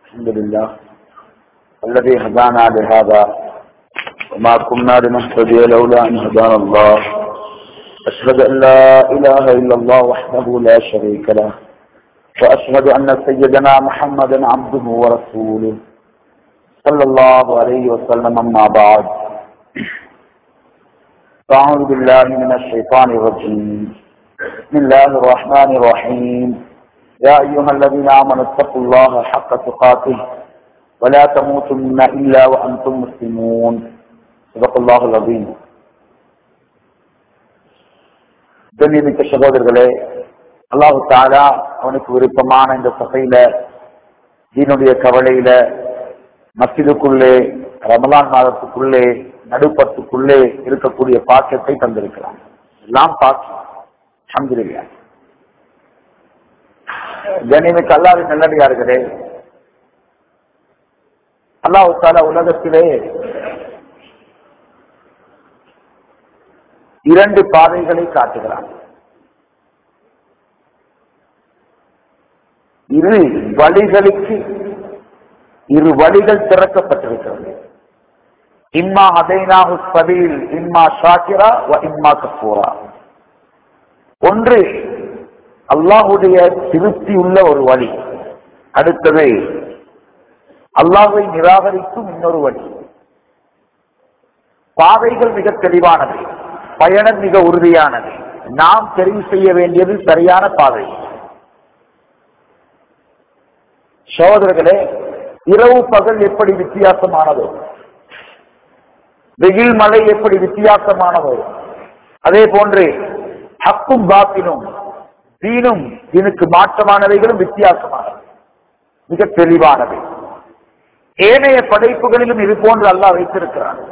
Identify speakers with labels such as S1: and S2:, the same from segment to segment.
S1: الحمد لله الذي هدانا لهذا وما كنا لنهتدي لولا أن هدانا الله أشهد أن لا إله إلا الله وحده لا شريك له وأشهد أن سيدنا محمدا عبده ورسوله صلى الله عليه وسلم أما بعد أعوذ بالله من الشيطان الرجيم بسم الله الرحمن الرحيم يا أيها الذين آمنوا اتقوا الله حق تقاته ولا تموتن إلا وأنتم مسلمون صدق الله العظيم கண்ணியமிக்க சகோதரர்களே அல்லாஹு தாலா அவனுக்கு விருப்பமான இந்த சபையில தீனுடைய கவலையில மசிதுக்குள்ளே ரமலான் மாதத்துக்குள்ளே நடுப்பத்துக்குள்ளே இருக்கக்கூடிய பாக்கியத்தை தந்திருக்கிறான் எல்லாம் பாக்கியம் அல்ஹம்துலில்லாஹ் கண்ணியமிக்க அல்லாவின் நல்லடியார்களே அல்லாஹு தாலா உலகத்திலே இரண்டு பாதைகளை காட்டுகிறான் இரு வழிகளுக்கு இரு வழிகள் திறக்கப்பட்டிருக்கிறது இம்மா ஹதைனாஹு சபீல் இம்மா ஷாக்கிரா வ இம்மா கஃபூரா ஒன்று அல்லாஹுடைய திருப்தி உள்ள ஒரு வழி அடுத்தது அல்லாஹை நிராகரிக்கும் இன்னொரு வழி பாதைகள் மிக தெளிவானது பயணம் மிக உறுதியானது நாம் தெரிவு செய்ய வேண்டியது சரியான பாதை சகோதரர்களே இரவு பகல் எப்படி வித்தியாசமானதோ வெயில் மழை எப்படி வித்தியாசமானதோ அதே போன்று ஹக்கும் பாத்தினும் தீனும் தீனுக்கு மாற்றமானவைகளும் வித்தியாசமானவை மிக தெளிவானவை ஏனைய படைப்புகளிலும் இது போன்று அல்லாஹ் வைத்திருக்கிறான்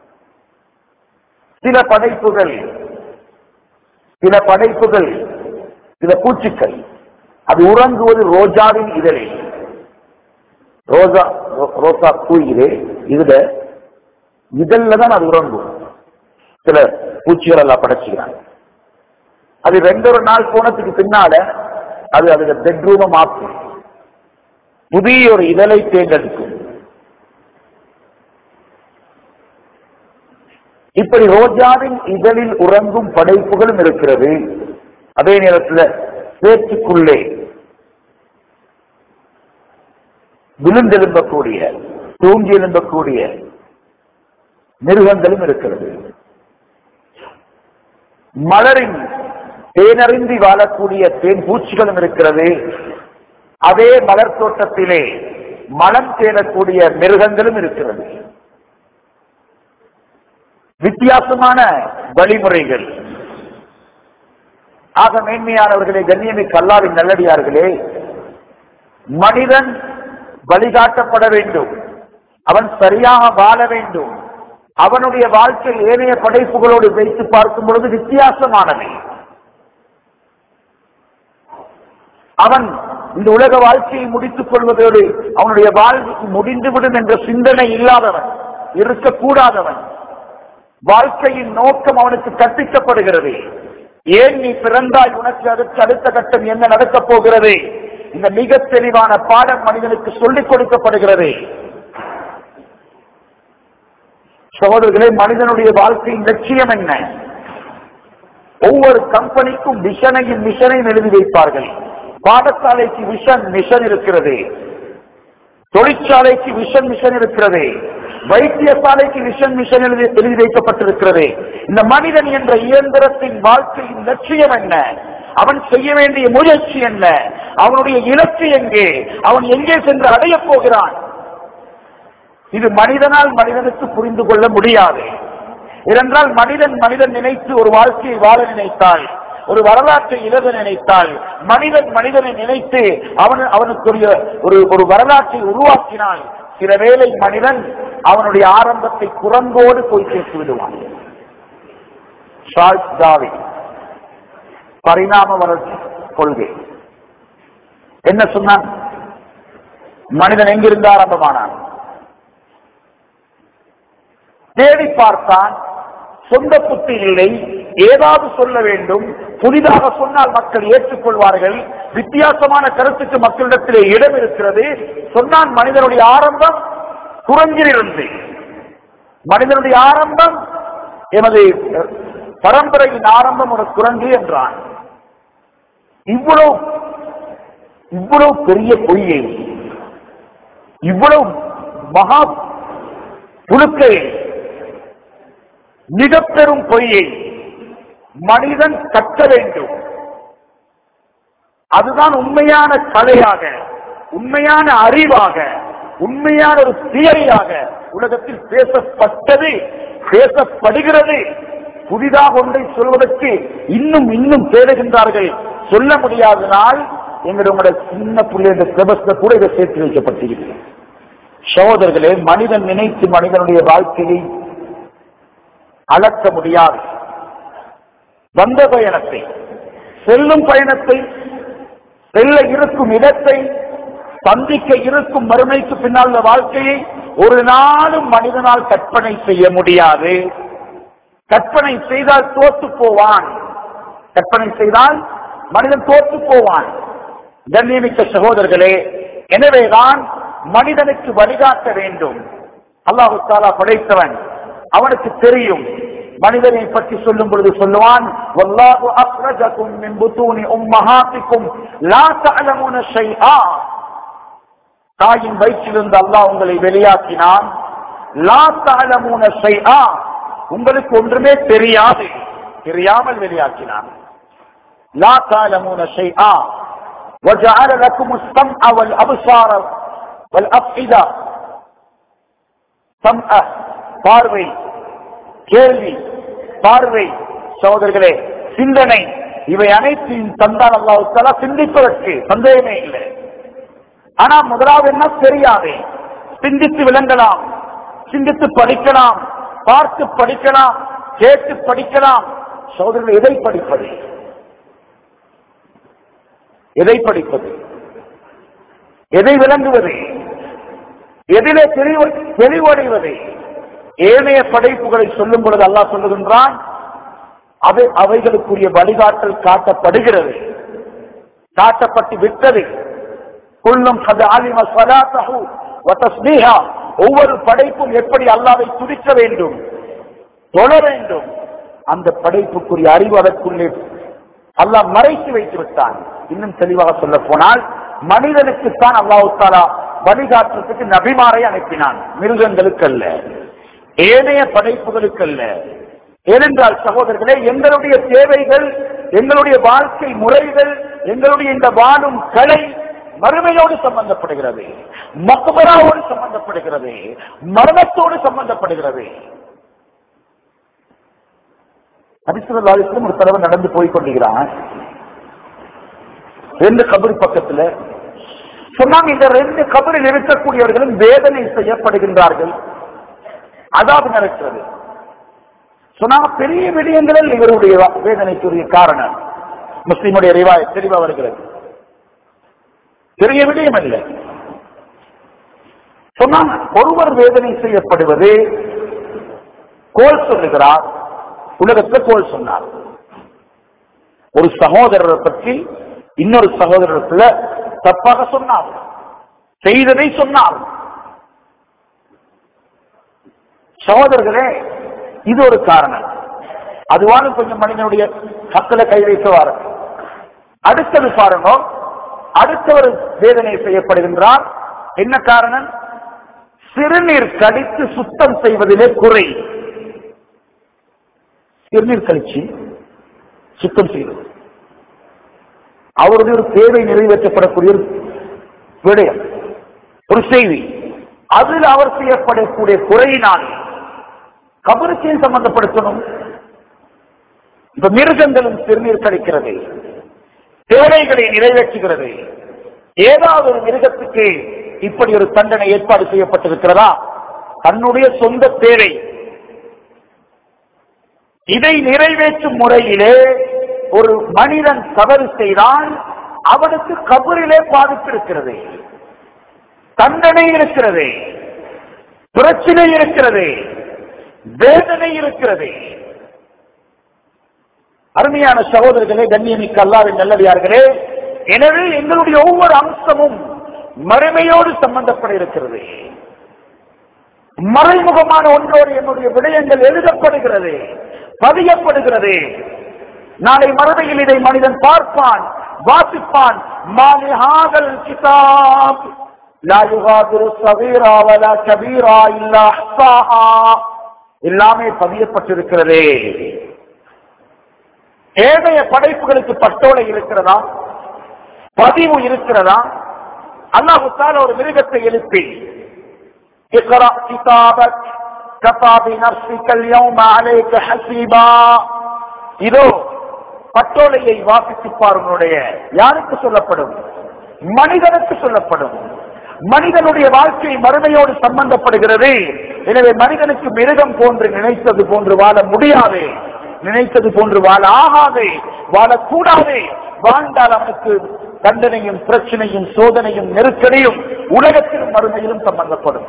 S1: சில படைப்புகள் சில படைப்புகள் சில பூச்சிக்கள் அது உறங்குவது ரோஜாவின் இதழில் ரோஜா ரோசா பூயிலே இதுல இதழ்ல தான் அது உறங்கும் சில பூச்சிகள் எல்லாம் படைச்சுக்கிறாங்க அது ரெண்டொரு நாள் போனதுக்கு பின்னால அது அதுல பெட்ரூம மாற்றும் புதிய ஒரு இதழை தேர்ந்தெடுக்கும் இப்படி ரோஜாவின் இதழில் உறங்கும் படைப்புகளும் இருக்கிறது அதே நேரத்தில் சேற்றுக்குள்ளே விழுந்தெலும்பக்கூடிய தூங்கி எழும்பக்கூடிய மிருகங்களும் இருக்கிறது மலரின் தேனறிந்தி வாழக்கூடிய தேன் பூச்சிகளும் இருக்கிறது அதே மலர் தோட்டத்திலே மலம் தேடக்கூடிய மிருகங்களும் இருக்கிறது வித்தியாசமான வழிமுறைகள் ஆக மேன்மையானவர்களே கண்ணியமிக்க அல்லாவின் நல்லடியார்களே மனிதன் வழிகாட்டப்பட வேண்டும் அவன் சரியாக வாழ வேண்டும் அவனுடைய வாழ்க்கை ஏனைய படைப்புகளோடு வைத்து பார்க்கும் பொழுது வித்தியாசமானவை அவன் இந்த உலக வாழ்க்கையை முடித்துக் கொள்வதோடு அவனுடைய வாழ்க்கை முடிந்துவிடும் என்ற சிந்தனை இல்லாதவன் இருக்கக்கூடாதவன் வாழ்க்கையின் நோக்கம் அவனுக்கு கற்பிக்கப்படுகிறது ஏன் நீ பிறந்தாய் உனக்கு அதற்கு அடுத்த கட்டம் என்ன நடக்கப் போகிறது இந்த மிக தெளிவான பாடம் மனிதனுக்கு சொல்லிக் கொடுக்கப்படுகிறது சகோதரர்களே மனிதனுடைய வாழ்க்கையின் லட்சியம் என்ன ஒவ்வொரு கம்பெனிக்கும் விஷனையும் மிஷனையும் எழுதி வைப்பார்கள் பாடசாலைக்கு விஷன் மிஷன் இருக்கிறது தொழிற்சாலைக்கு விஷன் மிஷன் இருக்கிறது வைத்தியசாலைக்கு விஷன் மிஷன் எழுதி எழுதி வைக்கப்பட்டிருக்கிறது இந்த மனிதன் என்ற இயந்திரத்தின் வாழ்க்கையின் லட்சியம் என்ன அவன் செய்ய வேண்டிய முயற்சி என்ன அவனுடைய இலக்கு எங்கே அவன் எங்கே சென்று அடையப் போகிறான் இது மனிதனால் மனிதனுக்கு புரிந்து கொள்ள முடியாது ஏனென்றால் மனிதன் மனிதன் நினைத்து ஒரு வாழ்க்கையை வாழ நினைத்தால் ஒரு வரலாற்றை எழுத நினைத்தால் மனிதன் மனிதனை நினைத்து அவன் அவனுக்குரிய ஒரு ஒரு வரலாற்றை உருவாக்கினால் சில வேளை மனிதன் அவனுடைய ஆரம்பத்தை குரங்கோடு போய் சேர்த்து விடுவான் சார்ஸ் டார்வின் பரிணாம வளர்ச்சி கொள்கை என்ன சொன்னான் மனிதன் எங்கிருந்து ஆரம்பமானான் தேடி பார்த்தான் சொந்த புத்தி இல்லை ஏதாவது சொல்ல வேண்டும் புதிதாக சொன்னால் மக்கள் ஏற்றுக்கொள்வார்கள் வித்தியாசமான கருத்துக்கு மக்களிடத்திலே இடம் இருக்கிறது சொன்னால் மனிதனுடைய ஆரம்பம் குரங்கிலிருந்து மனிதனுடைய ஆரம்பம் எமது பரம்பரையின் ஆரம்பம் ஒரு குரங்கு என்றான் இவ்வளவு இவ்வளவு பெரிய பொய்யை இவ்வளவு மகா புழுக்கை மிக பெரும் பொய்யை மனிதன் கற்க வேண்டும் அதுதான் உண்மையான கலையாக உண்மையான அறிவாக உண்மையான ஒரு தியரியாக உலகத்தில் பேசப்பட்டது பேசப்படுகிறது புதிதாக ஒன்றை சொல்வதற்கு இன்னும் இன்னும் தேடுகின்றார்கள் சொல்ல முடியாதனால் எங்களுடைய சின்ன பிள்ளைங்க சிலபஸ்ல கூட இதை சேர்த்து வைக்கப்பட்டிருக்கிறது சகோதரர்களே மனிதன் நினைத்து மனிதனுடைய வாழ்க்கையை அளக்க முடியாது வந்த பயணத்தை செல்லும் பயணத்தை செல்ல இருக்கும் இடத்தை சந்திக்க இருக்கும் மறுமைக்கு பின்னால் உள்ள வாழ்க்கையை ஒரு நாளும் மனிதனால் கற்பனை செய்ய முடியாது கற்பனை செய்தால் தோத்து போவான் கற்பனை செய்தால் மனிதன் தோத்து போவான் கண்ணியமிக்க சகோதரர்களே எனவேதான் மனிதனுக்கு வழிகாட்ட வேண்டும் அல்லாஹு தாலா படைத்தவன் அவனுக்கு தெரியும் மனிதனை பற்றி சொல்லும் பொழுது சொல்லுவான் வல்லாஹு அக்ரஜகும் மின் புத்தூனி உம்மஹாத்திக்கும் லா தஅலமுன ஷைஆ தாயின் வயிற்றிலிருந்து அல்லாஹ் உங்களை வெளியாக்கினான் லா தஅலமுன ஷைஆ உங்களுக்கு ஒன்றுமே தெரியாது தெரியாமல் வெளியாக்கினான் லா தஅலமுன ஷைஆ وجعل لكم السمع والابصار والافئده சம்அ பார்வை கேள்வி பார்வை சகோதரர்களே சிந்தனை இவை அனைத்தையும் தந்தால் அல்லாஹால சிந்திப்பதற்கு சந்தேகமே இல்லை ஆனா முதலாவது என்ன தெரியாது சிந்தித்து விளங்கலாம் சிந்தித்து படிக்கலாம் பார்த்து படிக்கலாம் கேட்டு படிக்கலாம் சகோதரர்கள் எதை படிப்பது எதை படிப்பது எதை விளங்குவது எதிலே தெளிவு தெளிவடைவது ஏனைய படைப்புகளை சொல்லும் பொழுது அல்லாஹ் சொல்லுகின்றான் அவை அவைகளுக்குரிய வழிகாட்டல் காட்டப்படுகிறது காட்டப்பட்டு விட்டது குள்ளும் கது ஆலிம சலாத்தஹு வ தஸ்பீஹா ஒவ்வொரு படைப்பும் எப்படி அல்லாவை துதிக்க வேண்டும் தொழ வேண்டும் அந்த படைப்புக்குரிய அறிவு அதற்குள்ளே அல்லாஹ் மறைத்து வைத்து விட்டான் இன்னும் தெளிவாக சொல்ல போனால் மனிதனுக்குத்தான் அல்லாஹு தாலா வழிகாட்டுறதுக்கு நபிமாரை அனுப்பினான் மிருகங்களுக்கு அல்ல ஏனைய படைப்புகளுக்கு அல்ல ஏனென்றால் சகோதரர்களே எங்களுடைய தேவைகள் எங்களுடைய வாழ்க்கை முறைகள் எங்களுடைய இந்த வாழும் கலை மறுமையோடு சம்பந்தப்படுகிறது மக்பராவோடு சம்பந்தப்படுகிறது மரணத்தோடு சம்பந்தப்படுகிறது அபிசுல்லாஸ்லம் ஒரு தடவை நடந்து போய் கொண்டிருக்கிறான் ரெண்டு கபர் பக்கத்துல சொன்னாங்க இந்த ரெண்டு கபரில் இருக்கக்கூடியவர்களும் வேதனை செய்யப்படுகின்றார்கள் அதாவது நடக்கிறது சொன்னாங்க பெரிய விடயங்களில் இவருடைய வேதனைக்குரிய காரணம் முஸ்லிமுடைய ரிவாய் தெளிவா வருகிறது பெரிய விடயம் அல்ல சொன்னாங்க ஒருவர் வேதனை செய்யப்படுவது கோல் சொல்லுகிறார் உலகத்தில் கோல் சொன்னார் ஒரு சகோதரரை பற்றி இன்னொரு சகோதரத்துல தப்பாக சொன்னார் செய்ததை சொன்னார் சகோதரர்களே இது ஒரு காரணம் அதுவான கொஞ்சம் மனிதனுடைய மக்களை கை வைத்தவாறு அடுத்தது பாருங்க அடுத்தவர் வேதனை செய்யப்படுகின்றார் என்ன காரணம் சிறுநீர் கடித்து சுத்தம் செய்வதிலே குறை சிறுநீர் கழிச்சு சுத்தம் செய்வது அவருடைய ஒரு தேவை நிறைவேற்றப்படக்கூடிய ஒரு விடயம் ஒரு செய்தி அதில் அவர் செய்யப்படக்கூடிய குறையினால் கபருக்கு சம்பந்தப்படுத்தணும் இப்ப மிருகங்களும் சிறுநீர் கழிக்கிறது தேவைகளை நிறைவேற்றுகிறது ஏதாவது ஒரு மிருகத்துக்கு இப்படி ஒரு தண்டனை ஏற்பாடு செய்யப்பட்டிருக்கிறதா தன்னுடைய சொந்த தேவை இதை நிறைவேற்றும் முறையிலே ஒரு மனிதன் தவறு செய்தால் அவனுக்கு கபரிலே பாதிப்பு இருக்கிறது தண்டனை இருக்கிறது பிரச்சனை இருக்கிறது வேதனை இருக்கிறது அருமையான சகோதரர்களே கண்ணியமிக்க அல்லாவின் நல்லடியார்களே எனவே எங்களுடைய ஒவ்வொரு அம்சமும் மறுமையோடு சம்பந்தப்பட இருக்கிறது மறைமுகமான ஒன்றோடு என்னுடைய விடயங்கள் எழுதப்படுகிறது பதியப்படுகிறது நாளை மறுமையில் இதை மனிதன் பார்ப்பான் வாசிப்பான் மாலிஹாதல் கிதாப் லா யுகாதிரு சகீரா வலா கபீரா இல்லா அஹ்சாஹா எல்லாமே பதியப்பட்டிருக்கிறதே ஏனைய படைப்புகளுக்கு பட்டோலை இருக்கிறதா பதிவு இருக்கிறதா அல்லாஹு தால ஒரு மிருகத்தை எழுப்பி اقرأ كتابك كفى بنفسك اليوم عليك حسيبا இதோ பட்டோலையை வாசித்து பாருங்களுடைய யாருக்கு சொல்லப்படும் மனிதனுக்கு சொல்லப்படும் மனிதனுடைய வாழ்க்கை மறுமையோடு சம்பந்தப்படுகிறது எனவே மனிதனுக்கு மிருகம் போன்று நினைத்தது போன்று வாழ முடியாது நினைத்தது போன்று வாழ ஆகாது வாழக்கூடாது வாழ்ந்தால் அவனுக்கு தண்டனையும் பிரச்சனையும் சோதனையும் நெருக்கடியும் உலகத்திலும் மறுமையிலும் சம்பந்தப்படும்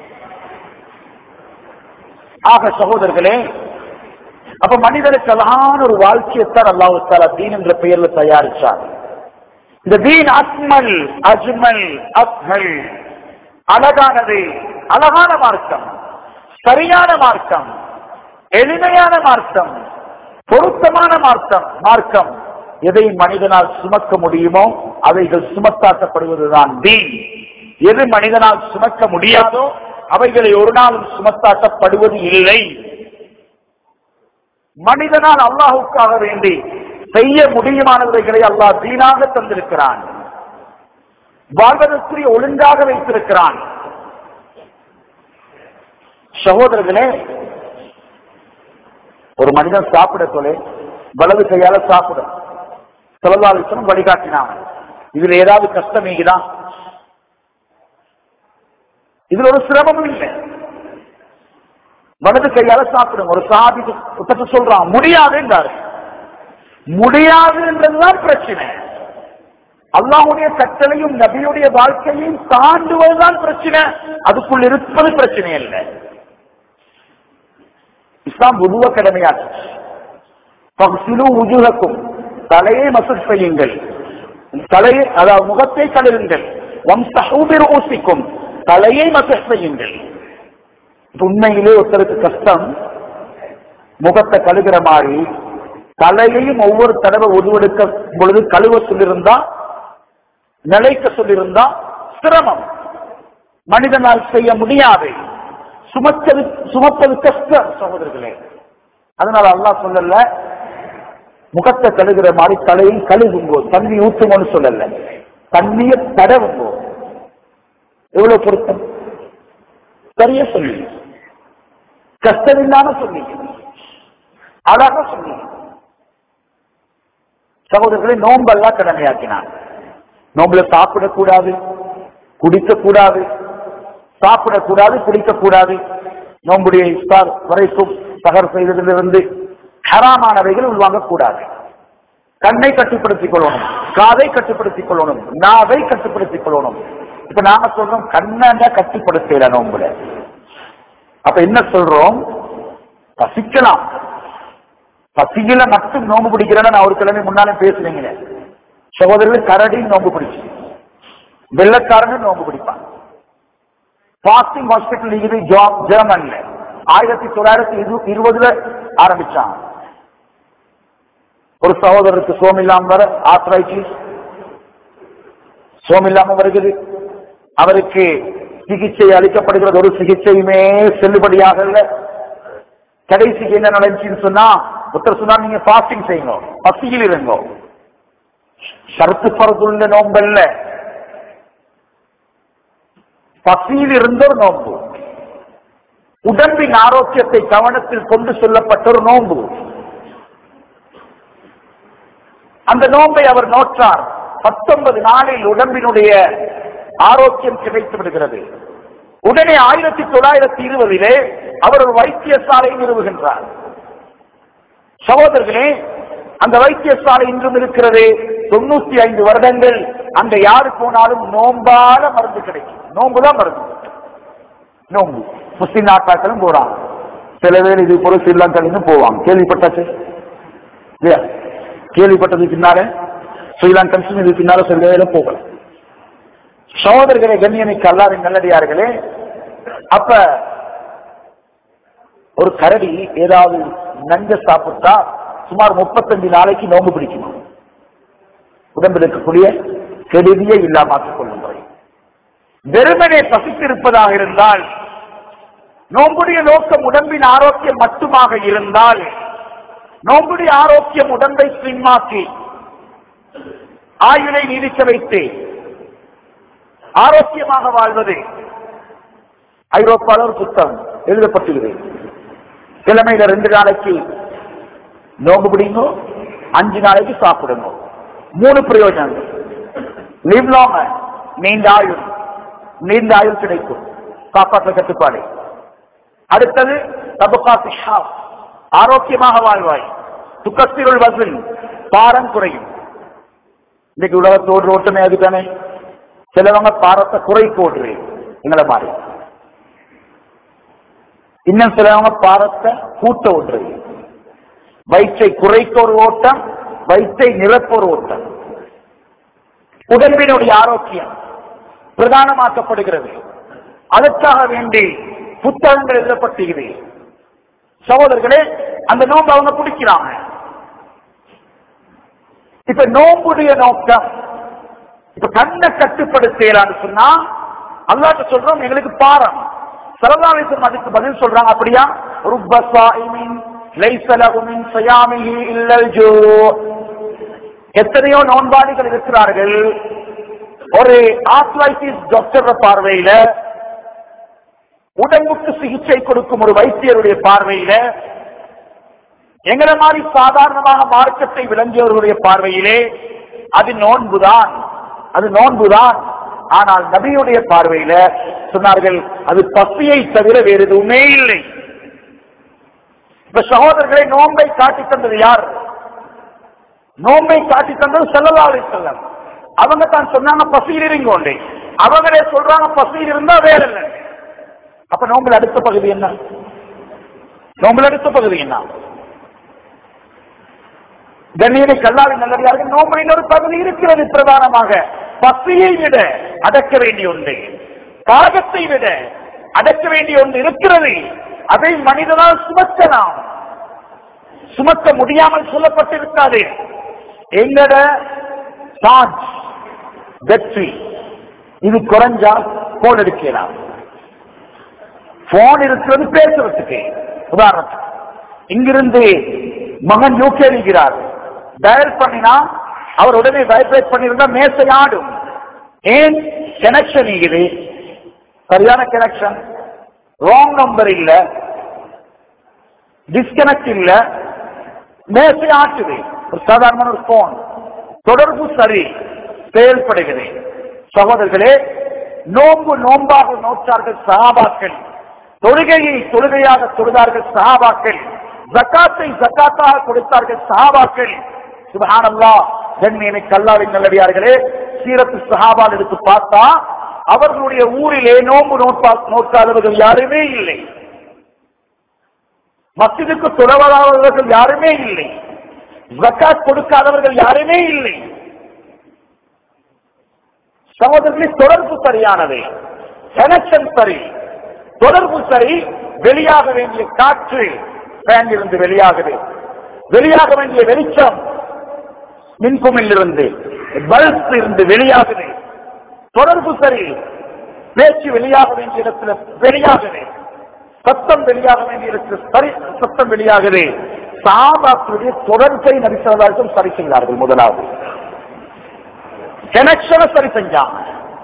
S1: ஆக சகோதரர்களே அப்ப மனிதனுக்கு அழகான ஒரு வாழ்க்கையத்தான் அல்லாஹு தாலா தீன் என்ற பெயர்ல தயாரிச்சார் இந்த தீன் அஸ்மல் அஜ்மல் அப்ஹல் அழகானது அழகான மார்க்கம் சரியான மார்க்கம் எளிமையான மார்க்கம் பொருத்தமான மார்க்கம் மார்க்கம் எதை மனிதனால் சுமக்க முடியுமோ அவைகள் சுமத்தாட்டப்படுவதுதான் தீன் எது மனிதனால் சுமக்க முடியாதோ அவைகளை ஒரு நாளும் சுமத்தாட்டப்படுவது இல்லை மனிதனால் அல்லாஹுக்காக வேண்டி செய்ய முடியுமானவைகளை அல்லாஹ் தீனாக தந்திருக்கிறான் வாழ்வதற்குரிய ஒழுங்காக வைத்திருக்கிறான் சகோதரர்களே ஒரு மனிதன் சாப்பிட தொலை வலது கையால சாப்பிடும் செலவாளிசனும் வழிகாட்டினான் இதுல ஏதாவது கஷ்டம் இங்குதான் இதுல ஒரு சிரமமும் இல்லை வலது கையால சாப்பிடும் ஒரு சாதி புத்தகத்தை சொல்றான் முடியாது என்றாரு முடியாது என்றதுதான் பிரச்சனை அல்லாஹுடைய கட்டளையும் நபியுடைய வாழ்க்கையும் தாண்டுவதுதான் பிரச்சனை அதுக்குள் இருப்பது பிரச்சனை அல்ல இஸ்லாம் உருவ கடமையாச்சு உஜுகக்கும் தலையை மசூல் செய்யுங்கள் தலையை அதாவது முகத்தை கழுவுங்கள் வம்சூபிர் ஊசிக்கும் தலையை மசூல் செய்யுங்கள் உண்மையிலே ஒருத்தருக்கு கஷ்டம் முகத்தை கழுகிற மாதிரி தலையையும் ஒவ்வொரு தடவை உருவெடுக்க பொழுது கழுவ சொல்லியிருந்தா நிலைக்க சொல்லியிருந்தா சிரமம் மனிதனால் செய்ய முடியாது சுமத்தது சுமப்பது கஷ்டம் சகோதரர்களே அதனால அல்லாஹ் சொல்லல முகத்தை கழுகிற மாதிரி தலையை கழுகுங்கோ தண்ணி ஊற்றுங்கன்னு சொல்லல தண்ணியை தடவுங்கோ எவ்வளவு பொருத்தம் சரியா சொல்லி கஷ்டம் இல்லாம சொல்லி அழகா சொல்லி சகோதரர்களை நோம்பெல்லாம் கடமையாக்கினான் நோம்புல சாப்பிடக்கூடாது குடிக்கக்கூடாது சாப்பிடக்கூடாது குடிக்கக்கூடாது நோம்புடைய இஃப்தார் வரைக்கும் தகர் செய்ததிலிருந்து ஹராமானவைகள் உள்வாங்கக்கூடாது கண்ணை கட்டுப்படுத்திக் கொள்ளணும் காதை கட்டுப்படுத்திக் கொள்ளணும் நாவை கட்டுப்படுத்திக் கொள்ளணும் இப்ப நாம சொல்றோம் கண்ணாண்டா கட்டுப்படுத்தல நோம்புல அப்ப என்ன சொல்றோம் பசிக்கலாம் பசியில மட்டும் நோம்பு பிடிக்கிறேன்னு நான் ஒரு கிழமை முன்னாலே பேசுறீங்க சகோதரர்கள் கரடி நோம்பு பிடிச்சு வெள்ளக்காரன் நோம்பு பிடிப்பான் பாஸ்டிங் ஹாஸ்பிட்டல் இது ஜெர்மன்ல ஆயிரத்தி தொள்ளாயிரத்தி இரு- இருபதுல ஆரம்பிச்சான் ஒரு சகோதரருக்கு சோம் இல்லாம வர ஆத்ரைட்டிஸ் சோம் இல்லாம வருகிறது அவருக்கு சிகிச்சை அளிக்கப்படுகிறது ஒரு சிகிச்சையுமே செல்லுபடியாகல கடைசிக்கு என்ன நடந்துச்சுன்னு சொன்னா ஒருத்தர் சொன்னா நீங்க பாஸ்டிங் செய்யணும் பசியில் இருங்கோ ஷரத்து பரதுள்ள நோம்பல்ல பசியில் இருந்த ஒரு நோன்பு உடம்பின் ஆரோக்கியத்தை கவனத்தில் கொண்டு சொல்லப்பட்ட ஒரு நோன்பு அந்த நோன்பை அவர் நோற்றார் பத்தொன்பது நாளில் உடம்பினுடைய ஆரோக்கியம் கிடைத்து விடுகிறது உடனே ஆயிரத்தி தொள்ளாயிரத்தி இருபதிலே அவர் ஒரு வைத்தியசாலை நிறுவுகின்றார் சகோதரர்களே அந்த வைத்தியசாலை இன்றும் இருக்கிறது தொண்ணூத்தி ஐந்து வருடங்கள் அங்க யாரு போனாலும் நோம்பால மருந்து கிடைக்கும் நோம்புதான் மருந்து நோம்பு முஸ்லிம் நாட்டாக்களும் போறாங்க சில பேர் இது போல ஸ்ரீலங்காலும் போவாங்க கேள்விப்பட்டாச்சு இல்லையா கேள்விப்பட்டது பின்னால ஸ்ரீலங்கன்ஸும் இது பின்னால சில வேலை போகல சகோதரர்களே கண்ணியமிக்க அல்லாவின் நல்லடியார்களே அப்ப ஒரு கரடி ஏதாவது நஞ்ச சாப்பிட்டா சுமார் முப்பத்தஞ்சு நாளைக்கு நோம்பு பிடிக்கணும் உடம்பில் இருக்கக்கூடிய கெடுதியை இல்லாமக்கிக் கொள்ளும் முறை வெறுமனே பசித்திருப்பதாக இருந்தால் நோம்புடைய நோக்கம் உடம்பின் ஆரோக்கியம் மட்டுமாக இருந்தால் நோம்புடைய ஆரோக்கியம் உடம்பை ஸ்லிம்மாக்கி ஆயுளை நீடிக்க வைத்து ஆரோக்கியமாக வாழ்வது ஐரோப்பாவில் ஒரு புத்தகம் எழுதப்பட்டுள்ளது கிழமையில ரெண்டு நாளைக்கு நோம்பு பிடிங்கோ அஞ்சு நாளைக்கு சாப்பிடணும் மூணு பிரயோஜனங்கள் லிவ் லாங் நீண்ட ஆயுள் நீண்ட ஆயுள் கிடைக்கும் காப்பாற்ற கட்டுப்பாடு அடுத்தது தபுகா சிஹா ஆரோக்கியமாக வாழ்வாய் துக்கத்திருள் வசூல் பாரம் குறையும் இன்னைக்கு உலகத்தோடு ஓட்டமே அதுதானே சிலவங்க பாரத்தை குறை போடுறு எங்களை மாதிரி இன்னும் சிலவங்க பாரத்தை கூட்ட ஓடுறது வயிற்றை குறைக்க ஒரு ஓட்டம் வயிற்றை நிரப்ப ஒரு ஓட்டம் உடம்பினுடைய ஆரோக்கியம் பிரதானமாக்கப்படுகிறது அதற்காக வேண்டி புத்தகங்கள் எழுதப்பட்டுகிறது சகோதரர்களே அந்த நோன்பு அவங்க பிடிக்கிறாங்க இப்ப நோம்புடைய நோக்கம் இப்ப கண்ணை கட்டுப்படுத்தலான்னு சொன்னா அல்லாட்ட சொல்றோம் எங்களுக்கு பாரம் சரதாவேசம் அதுக்கு பதில் சொல்றாங்க அப்படியா ருப்ப சாயிமின் லைஸ லஹு மின் ஸியாமிஹி இல்லல் ஜூ எத்தனையோ நோன்பாளிகள் இருக்கிறார்கள் ஒரு ஆர்த்ரைட்டிஸ் டாக்டர் பார்வையில உடம்புக்கு சிகிச்சை கொடுக்கும் ஒரு வைத்தியருடைய பார்வையில எங்களை மாதிரி சாதாரணமாக மார்க்கத்தை விளங்கியவர்களுடைய பார்வையிலே அது நோன்புதான் அது நோன்புதான் ஆனால் நபியுடைய பார்வையில சொன்னார்கள் அது பசியை தவிர வேறு எதுவுமே இல்லை இப்ப சகோதரர்களை நோன்பை காட்டி தந்தது யார் நோன்பை காட்டி தந்தது செல்லலாவை செல்லம் அவங்க தான் சொன்னாங்க பசியில் இருங்கோண்டே அவங்களே சொல்றாங்க பசியில் இருந்தா வேற இல்லை அப்ப நோம்புல அடுத்த பகுதி என்ன நோம்புல அடுத்த பகுதி என்ன கண்ணியனை கல்லாவின் நல்லடியார்கள் நோம்பின் ஒரு பகுதி இருக்கிறது பிரதானமாக பசியை விட அடக்க வேண்டிய ஒன்று தாகத்தை விட அடக்க வேண்டிய ஒன்று இருக்கிறது அதை மனிதனால் சுமக்கலாம் சுமக்க முடியாமல் சொல்லப்பட்டிருக்காது எங்கட சார்ஜ் வெற்றி இது குறைஞ்சா போன் எடுக்கலாம் போன் இருக்கிறது பேசுறதுக்கு உதாரணத்துக்கு இங்கிருந்து மகன் யூகே இருக்கிறார் டயல் பண்ணினா அவர் உடனே வைப்ரேட் பண்ணிருந்தா மேசை ஆடும் ஏன் கனெக்ஷன் இது சரியான கனெக்ஷன் ராங் நம்பர் இல்ல டிஸ்கனெக்ட் இல்ல மேசை ஆட்டுது ஒரு சாதாரண ஒரு போன் தொடர்பு சரி செயல்படுகிறது சகோதரர்களே நோன்பு நோன்பாக நோற்றார்கள் சகாபாக்கள் தொழுகையை தொழுகையாக தொழுதார்கள் சஹாபாக்கள் ஜக்காத்தை ஜக்காத்தாக கொடுத்தார்கள் சஹாபாக்கள் சுபஹானல்லா கண்ணியனை கல்லாவின் நல்லடியார்களே சீரத்து சஹாபால் எடுத்து பார்த்தா அவர்களுடைய ஊரிலே நோன்பு நோட்பா நோக்காதவர்கள் யாருமே இல்லை மசிதுக்கு தொடராதவர்கள் யாருமே இல்லை ஜக்காத் கொடுக்காதவர்கள் யாருமே இல்லை சகோதரர்களின் தொடர்பு சரியானது கனெக்ஷன் சரி தொடர்பு சரி வெளியாக வேண்டிய காற்று ஃபேன் இருந்து வெளியாகுது வெளியாக வேண்டிய வெளிச்சம் மின்குமில் இருந்து பல்ப் இருந்து வெளியாகுது தொடர்பு சரி பேச்சு வெளியாக வேண்டிய இடத்துல வெளியாகுது சத்தம் வெளியாக வேண்டிய இடத்துல சரி சத்தம் வெளியாகுது சாபாக்களுடைய தொடர்பை நரிசனதாக்கும் சரி செய்தார்கள் முதலாவது கனெக்ஷனை சரி செஞ்சாங்க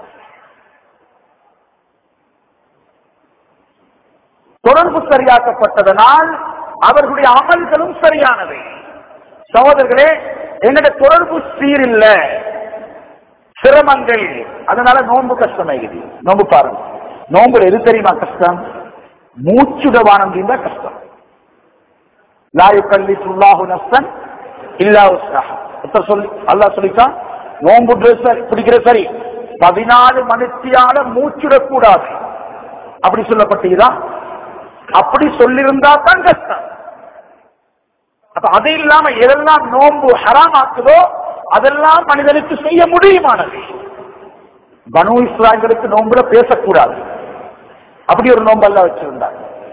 S1: தொடர்பு சரியாக்கப்பட்டதனால் அவர்களுடைய அமல்களும் சரியானது சகோதரர்களே என்னுடைய தொடர்பு சீரில்ல சிரமங்கள் அதனால நோன்பு கஷ்டமாகுது நோன்பு பாருங்க நோன்பு எது தெரியுமா கஷ்டம் மூச்சுடவானம் தான் கஷ்டம் லாயு கல்வி சுல்லாஹு நஸ்தன் இல்லா உஸ்ராஹா. ஒருத்தர் சொல்லி அல்லாஹ் சொல்லிட்டான் நோன்பு dress பிடிக்கிற சரி பதினாலு மணித்தியால மூச்சுடக்கூடாது அப்படி சொல்லப்பட்டீங்களா அப்படி சொல்லியிருந்தா தான் கஷ்டம் அப்ப அது இல்லாம எதெல்லாம் நோன்பு ஹராமாக்குதோ அதெல்லாம் மனிதனுக்கு செய்ய முடியுமானது பனு இஸ்லாங்களுக்கு நோன்புல பேசக்கூடாது அப்படி ஒரு நோம்பல்ல வச்சிருந்தார்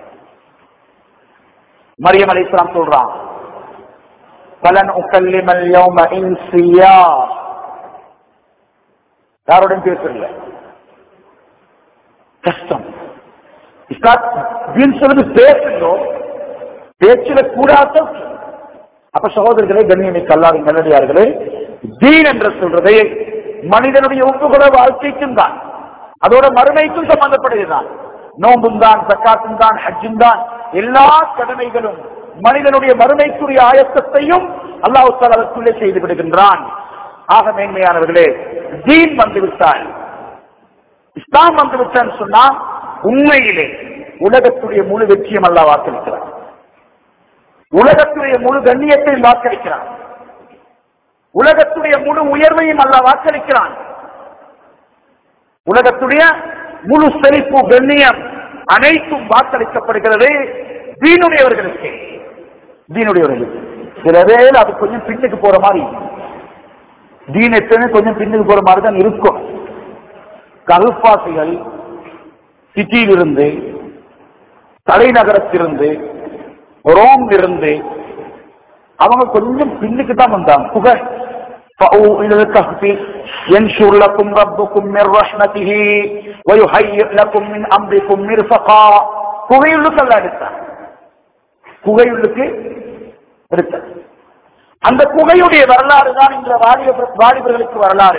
S1: மரியம் அலி இஸ்லாம் சொல்றான் பலன் உக்கல்லிமல் யௌம இன்சியா யாரோடையும் பேசல கஷ்டம் இஸ்லாம் தீன் சொல்றது பேசுகிறோம் பேச்சில கூடாத அப்ப சகோதரர்களே கண்ணியமிக்க அல்லாவின் நல்லடியார்களே தீன் என்று சொல்றதை மனிதனுடைய ஒப்புகுல வாழ்க்கைக்கும் தான் அதோட மறுமைக்கும் சம்பந்தப்படுகிறதான் நோம்பும் தான் சக்காத்தும் தான் ஹஜ்ஜும் தான் எல்லா கடமைகளும் மனிதனுடைய மறுமைக்குரிய ஆயத்தத்தையும் அல்லாஹு தாலா அதற்குள்ளே செய்து விடுகின்றான் ஆக மேன்மையானவர்களே தீன் வந்துவிட்டால் இஸ்லாம் வந்துவிட்டான்னு சொன்னா உண்மையிலே உலகத்துடைய முழு வெற்றியம் அல்லாஹ் வாக்களிக்கிறார் உலகத்துடைய முழு கண்ணியத்தையும் வாக்களிக்கிறான் உலகத்துடைய முழு உயர்வையும் அல்ல வாக்களிக்கிறான் உலகத்துடைய முழு செழிப்பு கண்ணியம் அனைத்தும் வாக்களிக்கப்படுகிறது தீனுடையவர்களுக்கு தீனுடையவர்களுக்கு சில வேளை அது கொஞ்சம் பின்னுக்கு போற மாதிரி தீன் எத்தனை கொஞ்சம் பின்னுக்கு போற மாதிரி தான் இருக்கும் கல்பாசிகள் சிட்டியிலிருந்து தலைநகரத்திலிருந்து ரோம் இருந்து அவங்க கொஞ்சம் பின்னுக்கு தான் வந்தாங்க புகழ் فأووا إلى الكهف ينشر لكم ربكم من رحمته ويهيئ لكم من أمركم مرفقا புகையுள்ளுக்கு அல்ல எடுத்தார் புகையுள்ளுக்கு எடுத்தார் அந்த புகையுடைய வரலாறு தான் இந்த வாலிப வாலிபர்களுக்கு வரலாறு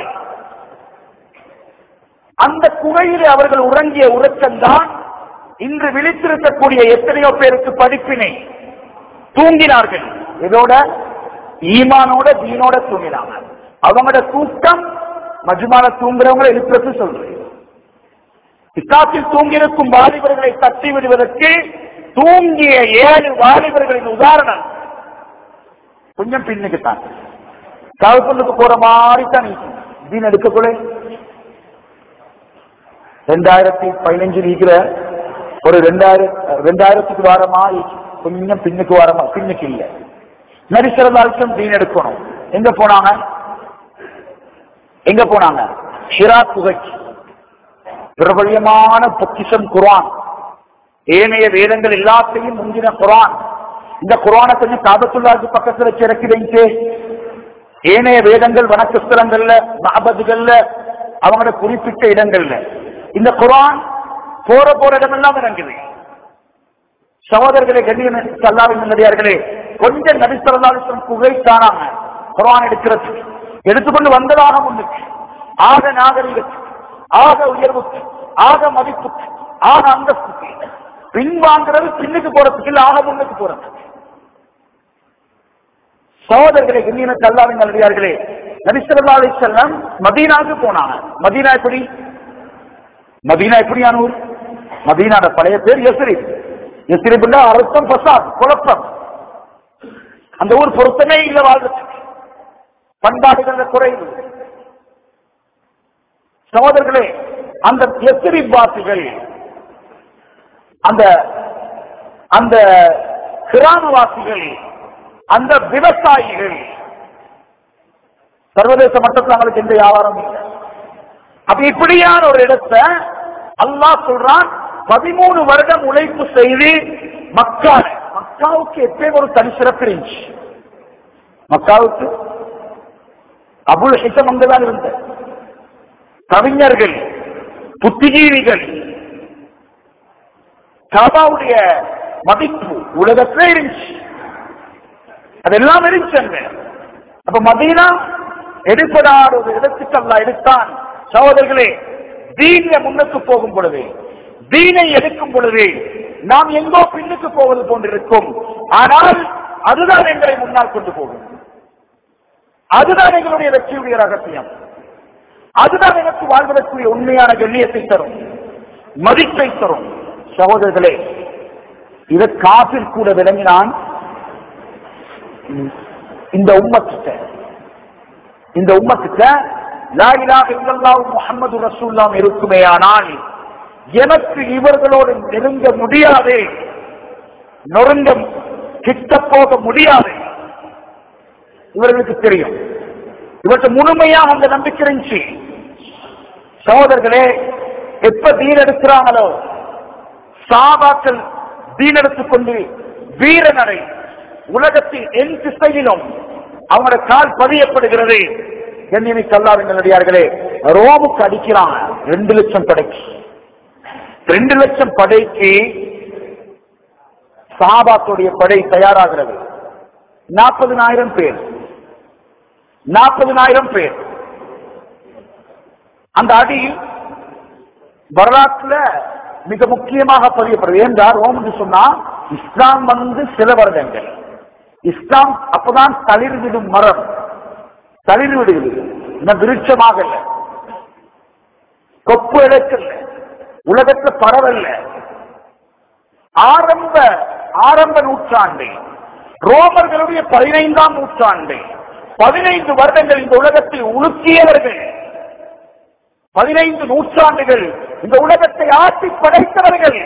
S1: அந்த குகையிலே அவர்கள் உறங்கிய உறக்கம்தான் இன்று விழித்திருக்கக்கூடிய எத்தனையோ பேருக்கு படிப்பினை தூங்கினார்கள் இதோட ஈமானோட தீனோட தூங்கினாங்க அவங்களோட தூக்கம் மஜ்மால தூங்குறவங்களை எழுப்புறது சொல்றேன் இஸ்லாத்தில் தூங்கியிருக்கும் வாலிபர்களை தட்டி விடுவதற்கு தூங்கிய ஏழு வாலிபர்களின் உதாரணம் கொஞ்சம் பின்னுக்கு தான் தகப்பனுக்கு போற மாதிரி தான் தீன் எடுக்கக்கூட ரெண்டாயிரத்தி பதினஞ்சு இருக்கிற ஒரு ரெண்டாயிரம் ரெண்டாயிரத்துக்கு வாரமா கொஞ்சம் பின்னுக்கு வாரமா பின்னுக்கு இல்ல நரிசரதாலும் தீன் எடுக்கணும் எங்க போனாங்க எங்க போனாங்க ஷிரா குகைக்கு பிரபலியமான பொக்கிஷம் குரான் ஏனைய வேதங்கள் எல்லாத்தையும் முந்தின குரான் இந்த குரானை கொஞ்சம் காபத்துள்ளாக்கு பக்கத்துல வச்சு இறக்கி வைத்து ஏனைய வேதங்கள் வணக்க ஸ்தலங்கள்ல மாபதுகள்ல அவங்களோட குறிப்பிட்ட இடங்கள்ல இந்த குரான் போற போற இடமெல்லாம் இறங்குது சகோதரர்களே கண்ணியம் சல்லாவின் நல்லடியார்களே கொஞ்சம் நபிசரலாலும் குகை காணாம குரான் எடுக்கிறது எடுத்துக்கொண்டு வந்ததாக முன்னுக்கு ஆக நாகரிகத்துக்கு ஆக உயர்வுக்கு ஆக மதிப்புக்கு ஆக அந்தஸ்துக்கு பின்வாங்கிறது பின்னுக்கு போறதுக்கு இல்ல ஆக முன்னுக்கு போறது சகோதரர்களே கண்ணியன கல்லாவின் நல்லடியார்களே நபிசல்லா அலி செல்லம் மதீனாவுக்கு போனாங்க மதீனா எப்படி மதீனா எப்படியான ஊர் மதீனாட பழைய பேர் எசிரி எசிரிப்புண்டா அர்த்தம் பசாத் குழப்பம் அந்த ஊர் பொருத்தமே இல்ல வாழ்றதுக்கு பண்பாடுகள் குறைவு சகோதரர்களே அந்த எசிரி வாசிகள் அந்த அந்த கிராமவாசிகள் அந்த விவசாயிகள் சர்வதேச மட்டத்தில் அவங்களுக்கு எந்த வியாபாரம் இல்லை அப்ப இப்படியான ஒரு இடத்தை அல்லாஹ் சொல்றான் பதிமூணு வருடம் உழைப்பு செய்து மக்கால மக்காவுக்கு எப்பயும் ஒரு தனி சிறப்பு இருந்துச்சு மக்காவுக்கு அபுல் ஹிசம் அங்குதான் இருந்த கவிஞர்கள் புத்திஜீவிகள் காபாவுடைய மதிப்பு உலகத்திலே இருந்துச்சு அதெல்லாம் இருந்துச்சு அங்க அப்ப மதீனா எடுப்பதார் ஒரு இடத்துக்கு அல்ல எடுத்தான் சகோதரர்களே தீனிய முன்னுக்கு போகும் பொழுது தீனை எடுக்கும் பொழுது நாம் எங்கோ பின்னுக்கு போவது போன்றிருக்கும் ஆனால் அதுதான் எங்களை முன்னால் கொண்டு போகும் அதுதான் எங்களுடைய வெற்றியுடைய ரகசியம் அதுதான் எனக்கு வாழ்வதற்குரிய உண்மையான கண்ணியத்தை தரும் மதிப்பை தரும் சகோதரர்களே இதை காப்பில் கூட விளங்கினான் இந்த உம்மத்திட்ட இந்த உம்மத்திட்ட லாயிலாக இல்லல்லாவும் முகமது ரசூல்லாம் இருக்குமேயானால் எனக்கு இவர்களோடு நெருங்க முடியாது நொறுங்க கிட்ட போக முடியாது இவர்களுக்கு தெரியும் இவற்றை முழுமையாக அந்த நம்பிக்கை இருந்துச்சு சகோதரர்களே எப்ப தீன் எடுக்கிறாங்களோ சாபாக்கள் தீன் எடுத்துக்கொண்டு வீரநடை உலகத்தின் என் திசையிலும் அவங்களோட கால் பதியப்படுகிறது என்னினை கல்லாவின் நடிகார்களே ரோமுக்கு அடிக்கிறாங்க ரெண்டு லட்சம் படைக்கு ரெண்டு லட்சம் படைக்கு சாபாத்துடைய படை தயாராகிறது நாற்பதுனாயிரம் பேர் நாற்பதுனாயிரம் பேர் அந்த அடி வரலாற்றுல மிக முக்கியமாக பதியப்படுது என்றால் ரோம் என்று சொன்னா இஸ்லாம் வந்து சில வருடங்கள் இஸ்லாம் அப்பதான் தளிர் விடும் மரம் தளிர் விடுகிறது இன்னும் விருட்சமாக இல்ல கொப்பு இழக்கல்ல உலகத்துல பரவல்ல ஆரம்ப ஆரம்ப நூற்றாண்டு ரோமர்களுடைய பதினைந்தாம் நூற்றாண்டு பதினைந்து வருடங்கள் இந்த உலகத்தை உலுக்கியவர்கள் பதினைந்து நூற்றாண்டுகள் இந்த உலகத்தை ஆட்டி படைத்தவர்கள்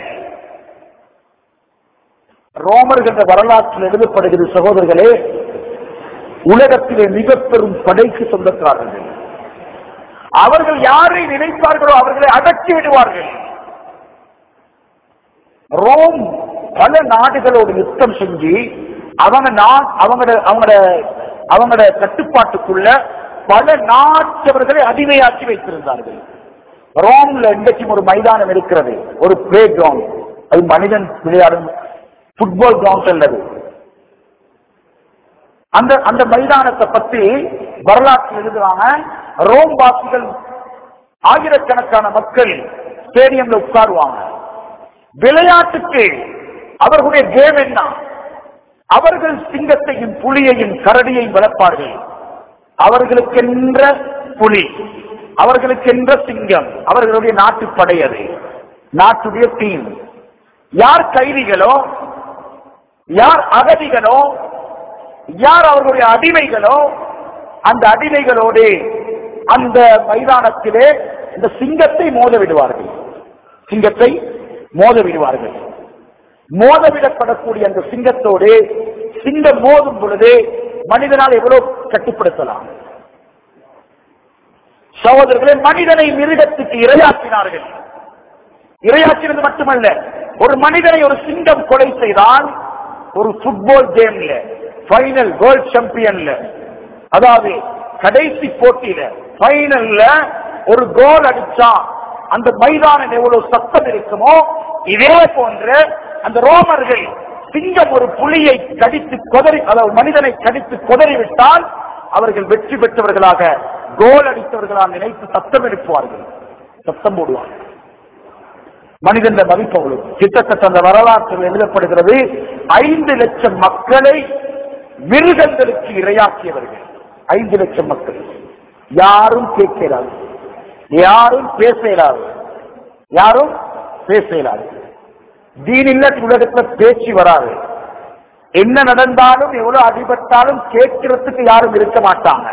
S1: ரோமர்கள் என்ற வரலாற்றில் எழுதப்படுகிறது சகோதரர்களே உலகத்திலே மிக பெரும் படைக்கு சொந்தக்காரர்கள் அவர்கள் யாரை நினைப்பார்களோ அவர்களை அடக்கி விடுவார்கள் ரோம் பல நாடுகளோடு யுத்தம் செஞ்சு அவங்க நா- அவங்களோட அவங்களோட அவங்களோட கட்டுப்பாட்டுக்குள்ள பல நாட்டவர்களை அடிமையாக்கி வைத்திருந்தார்கள் ரோம்ல இன்றைக்கும் ஒரு மைதானம் இருக்கிறது ஒரு பிளே கிரவுண்ட் அது மனிதன் விளையாடும் ஃபுட்பால் கிரவுண்ட் அல்லது அந்த அந்த மைதானத்தை பத்தி வரலாற்று எழுதுவாங்க ரோம் வாசிகள் ஆயிரக்கணக்கான மக்கள் ஸ்டேடியம்ல உட்காருவாங்க விளையாட்டுக்கு அவர்களுடைய கேம் என்ன அவர்கள் சிங்கத்தையும் புலியையும் கரடியையும் வளர்ப்பார்கள் அவர்களுக்கென்ற புலி அவர்களுக்கென்ற சிங்கம் அவர்களுடைய நாட்டு படை அது நாட்டுடைய டீம் யார் கைதிகளோ யார் அகதிகளோ யார் அவர்களுடைய அடிமைகளோ அந்த அடிமைகளோடு அந்த மைதானத்திலே இந்த சிங்கத்தை மோத விடுவார்கள் சிங்கத்தை மோத விடுவார்கள் மோதவிடப்படக்கூடிய அந்த சிங்கத்தோடு சிங்கம் மோதும் பொழுது மனிதனால் எவ்வளவு கட்டுப்படுத்தலாம் சகோதரர்களே மனிதனை மிருகத்துக்கு இரையாக்கினார்கள் இரையாக்கினது மட்டுமல்ல ஒரு மனிதனை ஒரு சிங்கம் கொலை செய்தால் ஒரு ஃபுட்பால் கேம்ல ஃபைனல் வேர்ல்ட் சாம்பியன்ல அதாவது கடைசி போட்டியில ஃபைனல்ல ஒரு கோல் அடிச்சா அந்த மைதானம் எவ்வளவு சத்தம் இருக்குமோ இதே போன்ற அந்த ரோமர்கள் சிங்கம் ஒரு புலியை கடித்து கொதறி அதாவது மனிதனை கடித்து கொதறி விட்டால் அவர்கள் வெற்றி பெற்றவர்களாக கோல் அடித்தவர்களாக நினைத்து சத்தம் எழுப்புவார்கள் சத்தம் போடுவார்கள் மனிதன் மதிப்பு அவ்வளவு கிட்டத்தட்ட அந்த வரலாற்றில் எழுதப்படுகிறது ஐந்து லட்சம் மக்களை மிருகங்களுக்கு இரையாக்கியவர்கள் ஐந்து லட்சம் மக்கள் யாரும் கேட்கிறார் யாரும் பேச இயலாது யாரும் பேச இயலாது தீன் இல்ல உலகத்துல பேச்சு வராது என்ன நடந்தாலும் எவ்வளவு அடிபட்டாலும் கேட்கிறதுக்கு யாரும் இருக்க மாட்டாங்க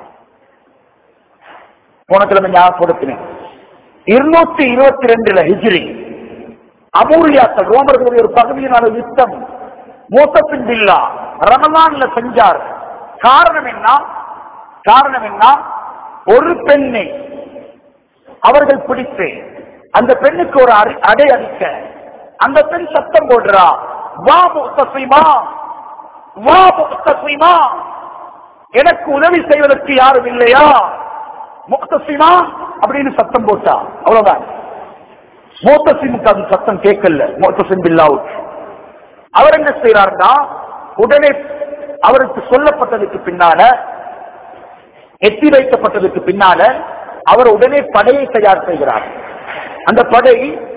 S1: போன கிழமை ஞாபகப்படுத்தினேன் இருநூத்தி இருபத்தி ரெண்டுல ஹிஜ்ரி அமூரியாக்கள் ரோமர்களுடைய ஒரு பகுதியினால யுத்தம் மூத்தப்பின் பில்லா ரமலான்ல செஞ்சார் காரணம் என்ன காரணம் என்ன ஒரு பெண்ணை அவர்கள் பிடித்து அந்த பெண்ணுக்கு ஒரு அடி- அடை அடிக்க அந்த பெண் சத்தம் போடுறா வா முக்தசிமா வா முக்தசிமா எனக்கு உதவி செய்வதற்கு யாரும் இல்லையா முக்தசிமா அப்படின்னு சத்தம் போட்டா அவ்வளவுதான் மோத்தசிமுக்கு அந்த சத்தம் கேட்கல மோத்தசிம் பில்லாவுக்கு அவர் என்ன செய்யறாருன்னா உடனே அவருக்கு சொல்லப்பட்டதுக்கு பின்னால எத்தி வைக்கப்பட்டதுக்கு பின்னால அவர் உடனே படையை தயார் செய்கிறார் அந்த படை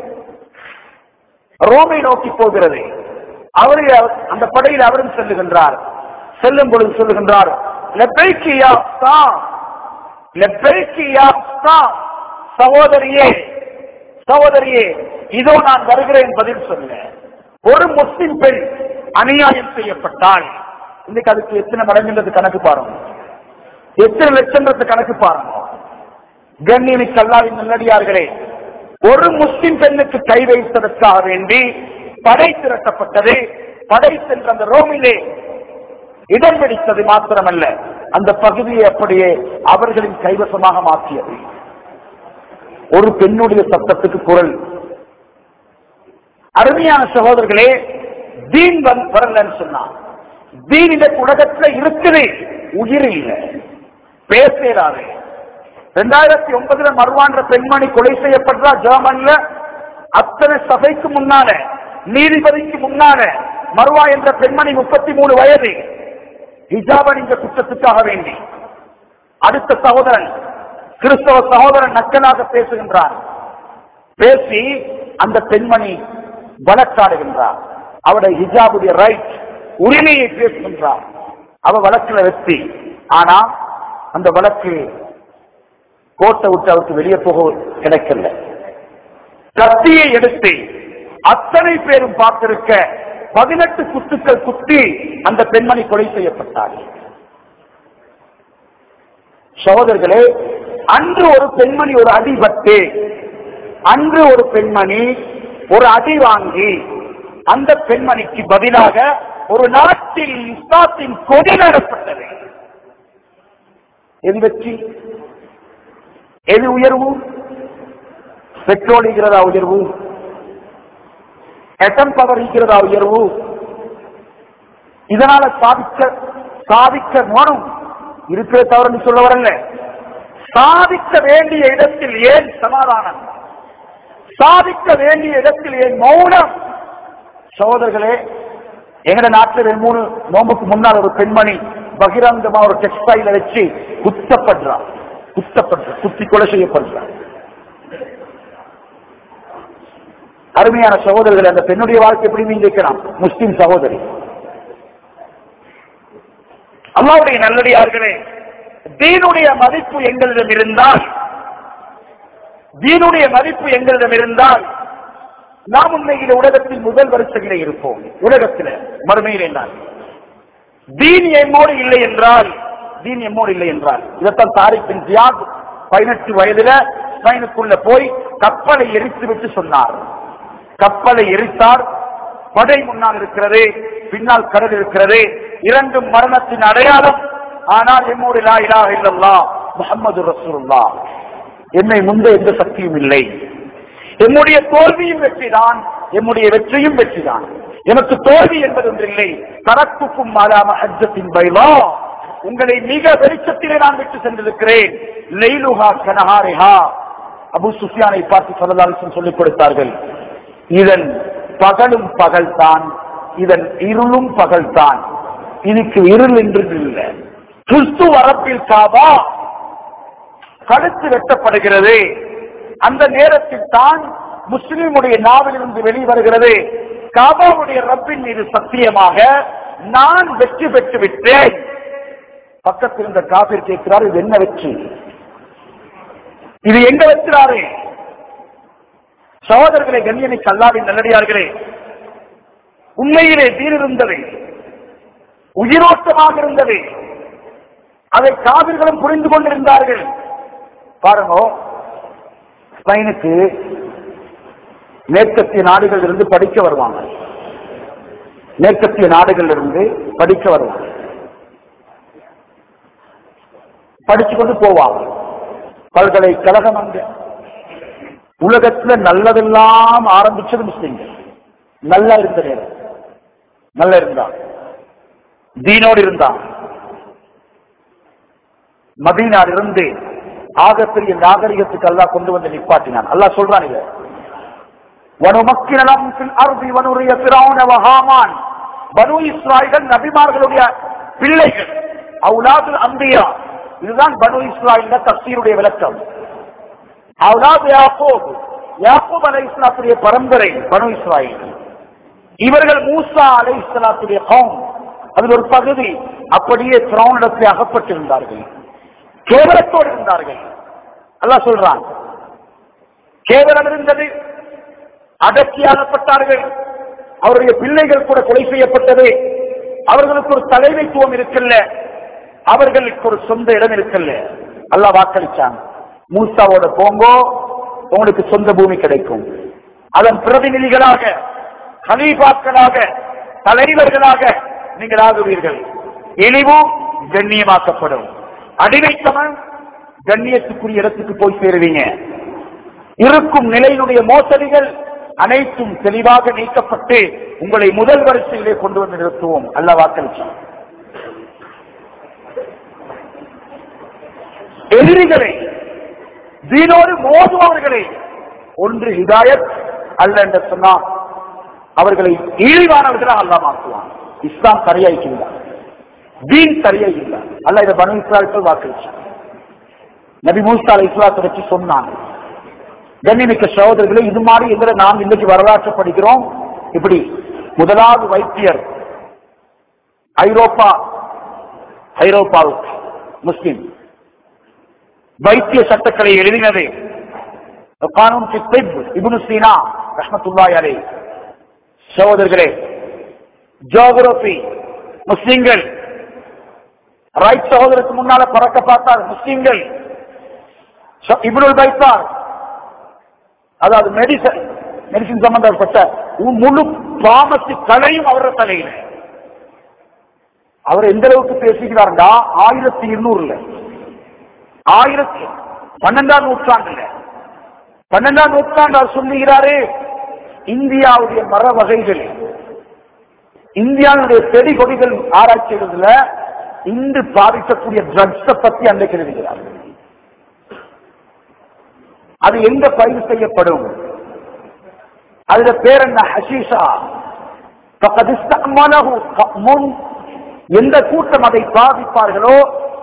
S1: ரோமை நோக்கி போகிறது அவரை அந்த படையில் அவரும் செல்லுகின்றார் செல்லும் பொழுது சொல்லுகின்றார் லெப்பைக்கு யா உஸ்தாத், லெப்பைக்கு யா உஸ்தாத். சகோதரியே சகோதரியே இதோ நான் வருகிறேன் பதில் சொல்ல ஒரு முஸ்லிம் பெண் அநியாயம் செய்யப்பட்டால் இன்னைக்கு அதுக்கு எத்தனை மடங்குன்றது கணக்கு பாருங்க எத்தனை லட்சம்ன்றது கணக்கு பாருங்க கண்ணியமிக்க அல்லாவின் நல்லடியார்களே ஒரு முஸ்லிம் பெண்ணுக்கு கை வைத்ததற்காக வேண்டி படை திரட்டப்பட்டது படை சென்ற அந்த ரோமிலே இடம் பிடித்தது மாத்திரமல்ல அந்த பகுதியை அப்படியே அவர்களின் கைவசமாக மாற்றியது ஒரு பெண்ணுடைய சத்தத்துக்கு குரல் அருமையான சகோதரர்களே தீன் வந் வரலன்னு சொன்னான் தீன் இந்த உலகத்துல இருக்குது உயிர் இல்லை பேசுறாரு ரெண்டாயிரத்தி ஒன்பதுல மறுவான்ற பெண்மணி கொலை செய்யப்பட்டா ஜெர்மன்ல அத்தனை சபைக்கு முன்னால நீதிபதிக்கு முன்னால மறுவா என்ற பெண்மணி முப்பத்தி மூணு வயது ஹிஜாபன் இந்த குற்றத்துக்காக வேண்டி அடுத்த சகோதரன் கிறிஸ்தவ சகோதரன் நக்கலாக பேசுகின்றார் பேசி அந்த பெண்மணி வழக்காடுகின்றார் அவருடைய ஹிஜாபுடைய ரைட் உரிமையை பேசுகின்றார் அவ வழக்குல வெற்றி ஆனா அந்த வழக்கு கோட்டை விட்டு அவருக்கு வெளியே போக கிடைக்கல கத்தியை எடுத்து அத்தனை பேரும் பார்த்திருக்க பதினெட்டு குத்துக்கள் குத்தி அந்த பெண்மணி கொலை செய்யப்பட்டார் சகோதரர்களே அன்று ஒரு பெண்மணி ஒரு அடிபட்டு அன்று ஒரு பெண்மணி ஒரு அடி வாங்கி அந்த பெண்மணிக்கு பதிலாக ஒரு நாட்டில் இஸ்லாத்தின் கொடி நடப்பட்டது எது வெற்றி எது உயர்வு பெட்ரோல் இருக்கிறதா உயர்வு எட்டம் பவர் இருக்கிறதா உயர்வு இதனால சாதிக்க சாதிக்க மனம் இருக்கிற தவறு சொல்ல வரல சாதிக்க வேண்டிய இடத்தில் ஏன் சமாதானம் சாதிக்க வேண்டிய இடத்தில் ஏன் மௌனம் சகோதரர்களே எங்கட நாட்டில் ரெண்டு மூணு நோம்புக்கு முன்னால் ஒரு பெண்மணி பகிரங்கமா ஒரு டெக்ஸ்டைல வச்சு குத்தப்படுறான் குத்தப்படுற குத்தி கொலை செய்யப்படுறான் அருமையான சகோதரர்கள் அந்த பெண்ணுடைய வாழ்க்கை எப்படி நீங்க வைக்கலாம் முஸ்லிம் சகோதரி அல்லாவுடைய நல்லடியார்களே தீனுடைய மதிப்பு எங்களிடம் இருந்தால் தீனுடைய மதிப்பு எங்களிடம் இருந்தால் நாம் உண்மையில உலகத்தில் முதல் வரிசையிலே இருப்போம் உலகத்தில் மறுமையிலே நான் தீன் எம்மோடு இல்லை என்றால் தீன் எம்மோடு இல்லை என்றால் இதைத்தான் தாரிக்கின் ஜியாத் பதினெட்டு வயதுல ஸ்பெயினுக்குள்ள போய் கப்பலை எரித்து விட்டு சொன்னார் கப்பலை எரித்தார் படை முன்னால் இருக்கிறது பின்னால் கடல் இருக்கிறது இரண்டும் மரணத்தின் அடையாளம் ஆனால் எம்மோடு லா இலாஹ இல்லல்லாஹ் முஹம்மது ரசூலுல்லாஹ் என்னை முந்த எந்த சக்தியும் இல்லை என்னுடைய தோல்வியும் வெற்றிதான் என்னுடைய வெற்றியும் வெற்றிதான் எனக்கு தோல்வி என்பது ஒன்றில்லை தரப்புக்கும் மாலாம அஜத்தின் பைலா உங்களை மிக வெளிச்சத்திலே நான் விட்டு சென்றிருக்கிறேன் லெய்லுஹா கனஹாரிஹா அபு சுஃபியானை பார்த்து சொல்லலாம் சொல்லிக் கொடுத்தார்கள் இதன் பகலும் பகல்தான் இதன் இருளும் பகல்தான் இதுக்கு இருள் என்று இல்லை கிறிஸ்து வரப்பில் காபா கழுத்து வெட்டப்படுகிறது அந்த நேரத்தில் தான் முஸ்லிமுடைய நாவிலிருந்து வெளிவருகிறது காபாவுடைய ரப்பின் மீது சத்தியமாக நான் வெற்றி பெற்று விட்டேன் பக்கத்தில் இருந்த காபிர் கேட்கிறார் இது என்ன வெற்றி இது எங்க வெற்றாரு சகோதரர்களை கண்ணியனை கல்லாவின் நல்லடியார்களே உண்மையிலே தீர் இருந்தது உயிரோட்டமாக இருந்தது அதை காவிர்களும் புரிந்து கொண்டிருந்தார்கள் பாருங்க ஸ்பெயினுக்கு மேற்கத்திய நாடுகள் இருந்து படிக்க வருவாங்க மேற்கத்திய நாடுகள் இருந்து படிக்க வருவாங்க படிச்சு கொண்டு போவாங்க பல்கலைக்கழகம் அங்க உலகத்துல நல்லதெல்லாம் ஆரம்பிச்சது முஸ்லிம்கள் நல்லா இருந்த நேரம் நல்லா இருந்தான் தீனோடு இருந்தான் மதீனார் இருந்து ஆகப்பெரிய நாகரிகத்துக்கு அல்லாஹ் கொண்டு வந்து நிப்பாட்டினான் அல்லாஹ் சொல்றான் இத வனுமக்கின லஹும் ஃபில் அர்தி வனுரிய ஃபிரௌன வஹாமான் பனு இஸ்ராயீல் நபிமார்களுடைய பிள்ளைகள் அவுலாதுல் அம்பியா இதுதான் பனு இஸ்ராயீல் தஃசீருடைய விளக்கம் அவுலாது யாக்கூப் யாக்கூப் அலைஹிஸ்ஸலாத்துடைய பரம்பரை பனு இஸ்ராயீல் இவர்கள் மூசா அலைஹிஸ்ஸலாத்துடைய கௌம் அதில் ஒரு பகுதி அப்படியே திரௌனிடத்தில் அகப்பட்டிருந்தார்கள் கேவலத்தோடு இருந்தார்கள் அல்லாஹ் சொல்றான் கேவலம் இருந்தது அடக்கியாகப்பட்டார்கள் அவருடைய பிள்ளைகள் கூட கொலை செய்யப்பட்டது அவர்களுக்கு ஒரு தலைமைத்துவம் இருக்கல்ல அவர்களுக்கு ஒரு சொந்த இடம் இருக்கல்ல அல்லாஹ் வாக்களிச்சாங்க மூசாவோட போங்கோ உங்களுக்கு சொந்த பூமி கிடைக்கும் அதன் பிரதிநிதிகளாக கலீபாக்களாக தலைவர்களாக நீங்கள் ஆகுவீர்கள் இழிவு கண்ணியமாக்கப்படும் அடிமைத்தவன் கண்ணியத்துக்குரிய இடத்துக்கு போய் சேருவீங்க இருக்கும் நிலையினுடைய மோசடிகள் அனைத்தும் தெளிவாக நீக்கப்பட்டு உங்களை முதல் வரிசையிலே கொண்டு வந்து நிறுத்துவோம் அல்ல வாக்களிச்சு எதிரிகளை தீனோடு மோதுபவர்களை ஒன்று ஹிதாயத் அல்ல என்று சொன்னால் அவர்களை இழிவானவர்களாக அல்லா மாற்றுவான் இஸ்லாம் சரியாய்க்கின்றார் தீன் சரியாய்க்கின்றார் அல்ல இதை பனு இஸ்லாக்கள் வாக்களிச்சார் நபி மூசா அலை இஸ்லாத்தை வச்சு சொன்னாங்க கண்ணிமிக்க சகோதரர்களே இது மாதிரி எங்களை நாம் இன்னைக்கு வரலாற்று படிக்கிறோம் இப்படி முதலாவது வைத்தியர் ஐரோப்பா ஐரோப்பாவுக்கு முஸ்லிம் வைத்திய சட்டங்களை எழுதினது கானூன் இபுனு சீனா ரஹமத்துல்லாய் அலை சகோதரர்களே ஜோகிரபி முஸ்லிம்கள் ரைட் சகோதரத்துக்கு முன்னால பறக்க பார்த்தார் முஸ்லிம்கள் இப்னுல் பைத்தார் அதாவது மெடிசன் மெடிசின் சம்பந்தப்பட்ட முழு பாமத்து கலையும் அவர தலையில அவர் எந்த அளவுக்கு பேசுகிறார்டா ஆயிரத்தி இருநூறுல ஆயிரத்தி பன்னெண்டாம் நூற்றாண்டுல பன்னெண்டாம் நூற்றாண்டு அவர் சொல்லுகிறாரு இந்தியாவுடைய மர வகைகள் இந்தியாவுடைய செடி கொடிகள் ஆராய்ச்சியில இன்று பாதிக்கக்கூடிய ட்ரக்ஸ பத்தி அன்றைக்கு எழுதுகிறார் அது எங்க பயிர் செய்யப்படும் அதுல பேர் என்ன ஹஷீஷா முன் எந்த கூட்டம் அதை பாதிப்பார்களோ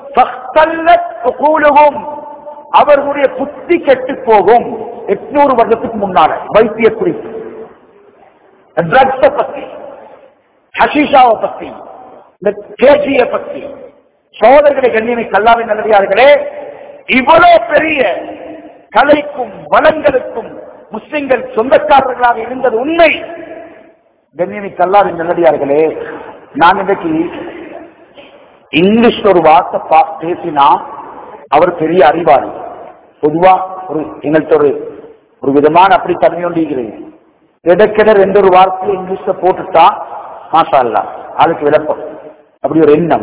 S1: அவர்களுடைய புத்தி கெட்டு போகும் எட்நூறு வருடத்துக்கு முன்னால வைத்திய குறிப்பு ட்ரக்ஸ பத்தி ஹஷீஷாவை பத்தி இந்த கேஜிய பத்தி சோதர்களை கண்ணியமை கல்லாவின் நல்லதார்களே இவ்வளவு பெரிய கலைக்கும் வளங்களுக்கும் முஸ்லிம்கள் சொந்தக்காரர்களாக இருந்தது உண்மை கண்ணியமை கல்லாவின் நல்லடியார்களே நான் இன்றைக்கு இங்கிலீஷ்ல ஒரு வார்த்தை பா- பேசினா அவர் பெரிய அறிவாளி பொதுவா ஒரு எங்கள்கிட்ட ஒரு ஒரு விதமான அப்படி தன்மை கொண்டிருக்கிறேன் கிடைக்கிற ரெண்டு ஒரு வார்த்தையை இங்கிலீஷ்ல போட்டுட்டா மாஷா அல்லா அதுக்கு விளப்பம் அப்படி ஒரு எண்ணம்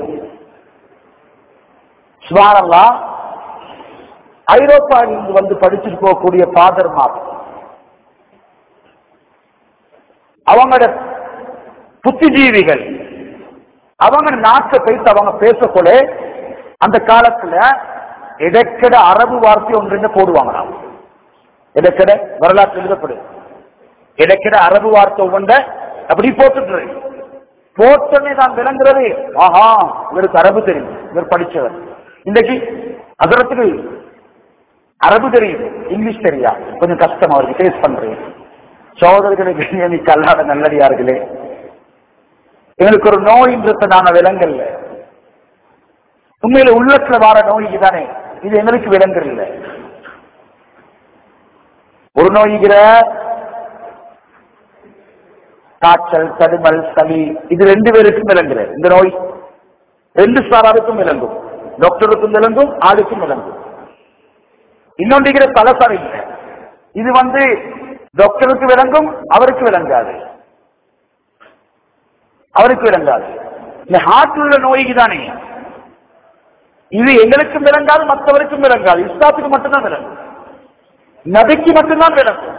S1: சுமாரல்லா ஐரோப்பாவிலிருந்து வந்து படிச்சுட்டு போகக்கூடிய பாதர்மார் அவங்களோட புத்திஜீவிகள் அவங்க நாட்டை போயிட்டு அவங்க பேசக்கொள்ள அந்த காலத்துல இடக்கட அரபு வார்த்தை ஒன்று போடுவாங்களாம் இடக்கட வரலாற்று எழுதப்படும் இடக்கட அரபு வார்த்தை ஒவ்வொன்ற அப்படி போட்டுட்டு போட்டோன்னே தான் விளங்குறது ஆஹா இவருக்கு அரபு தெரியும் இவர் படிச்சவர் இன்றைக்கு அதரத்துக்கு அரபு தெரியும் இங்கிலீஷ் தெரியா கொஞ்சம் கஷ்டம் அவருக்கு ஃபேஸ் பண்றேன் சோதர்களுக்கு எனக்கு அல்லாத நல்லடியார்களே எங்களுக்கு ஒரு நோயின்றத நாம விலங்கல்ல உண்மையில உள்ளத்துல வார நோய்க்கு தானே இது எங்களுக்கு விலங்கல்ல ஒரு நோய்கிற காய்ச்சல் தடுமல் சளி இது ரெண்டு பேருக்கும் விளங்குற இந்த நோய் ரெண்டு சாராருக்கும் விளங்கும் டாக்டருக்கும் விளங்கும் ஆளுக்கும் விளங்கும் இன்னொன்றுகிற தலசரி இல்லை இது வந்து டாக்டருக்கு விளங்கும் அவருக்கு விளங்காது அவருக்கு விளங்காது இந்த ஹார்ட் உள்ள நோய்க்கு தானே இது எங்களுக்கும் விளங்காது மற்றவருக்கும் விளங்காது இஸ்லாத்துக்கு மட்டும்தான் விளங்கும் நபிக்கு மட்டும்தான் விளங்கும்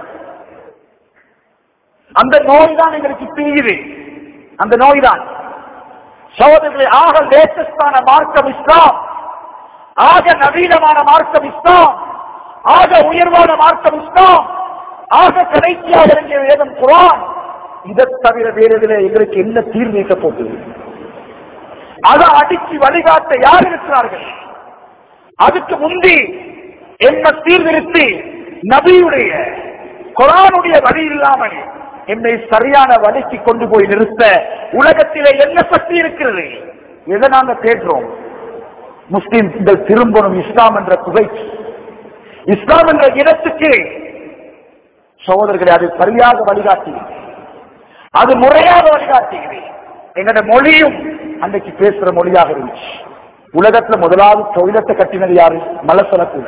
S1: அந்த நோய் தான் எங்களுக்கு தீயுது அந்த நோய் தான் சகோதரர்களை ஆக லேட்டஸ்டான மார்க்கம் இஸ்லாம் ஆக நவீனமான மார்க்கம் இஸ்லாம் ஆக உயர்வான மார்க்கம் இஸ்லாம் ஆக கடைசியாக இறங்கிய வேதம் குரான் இதை தவிர வேறு எதில் எங்களுக்கு என்ன தீர்வு வைக்க போகுது அதை அடிச்சு வழிகாட்ட யார் இருக்கிறார்கள் அதுக்கு முந்தி என்ன சீர்திருத்தி நபியுடைய குரானுடைய வழி இல்லாமல் என்னை சரியான வழிக்கு கொண்டு போய் நிறுத்த உலகத்திலே என்ன சக்தி இருக்கிறது எதை நாங்க கேட்கிறோம் முஸ்லிம்கள் திரும்பணும் இஸ்லாம் என்ற குகைக்கு இஸ்லாம் என்ற இடத்துக்கு சகோதரர்களை அது சரியாக வழிகாட்டுகிறது அது முறையாக வழிகாட்டுகிறது எங்களோட மொழியும் அன்றைக்கு பேசுற மொழியாக இருந்துச்சு உலகத்துல முதலாவது தொழிலத்தை கட்டினது யாரு மலசலக்கூட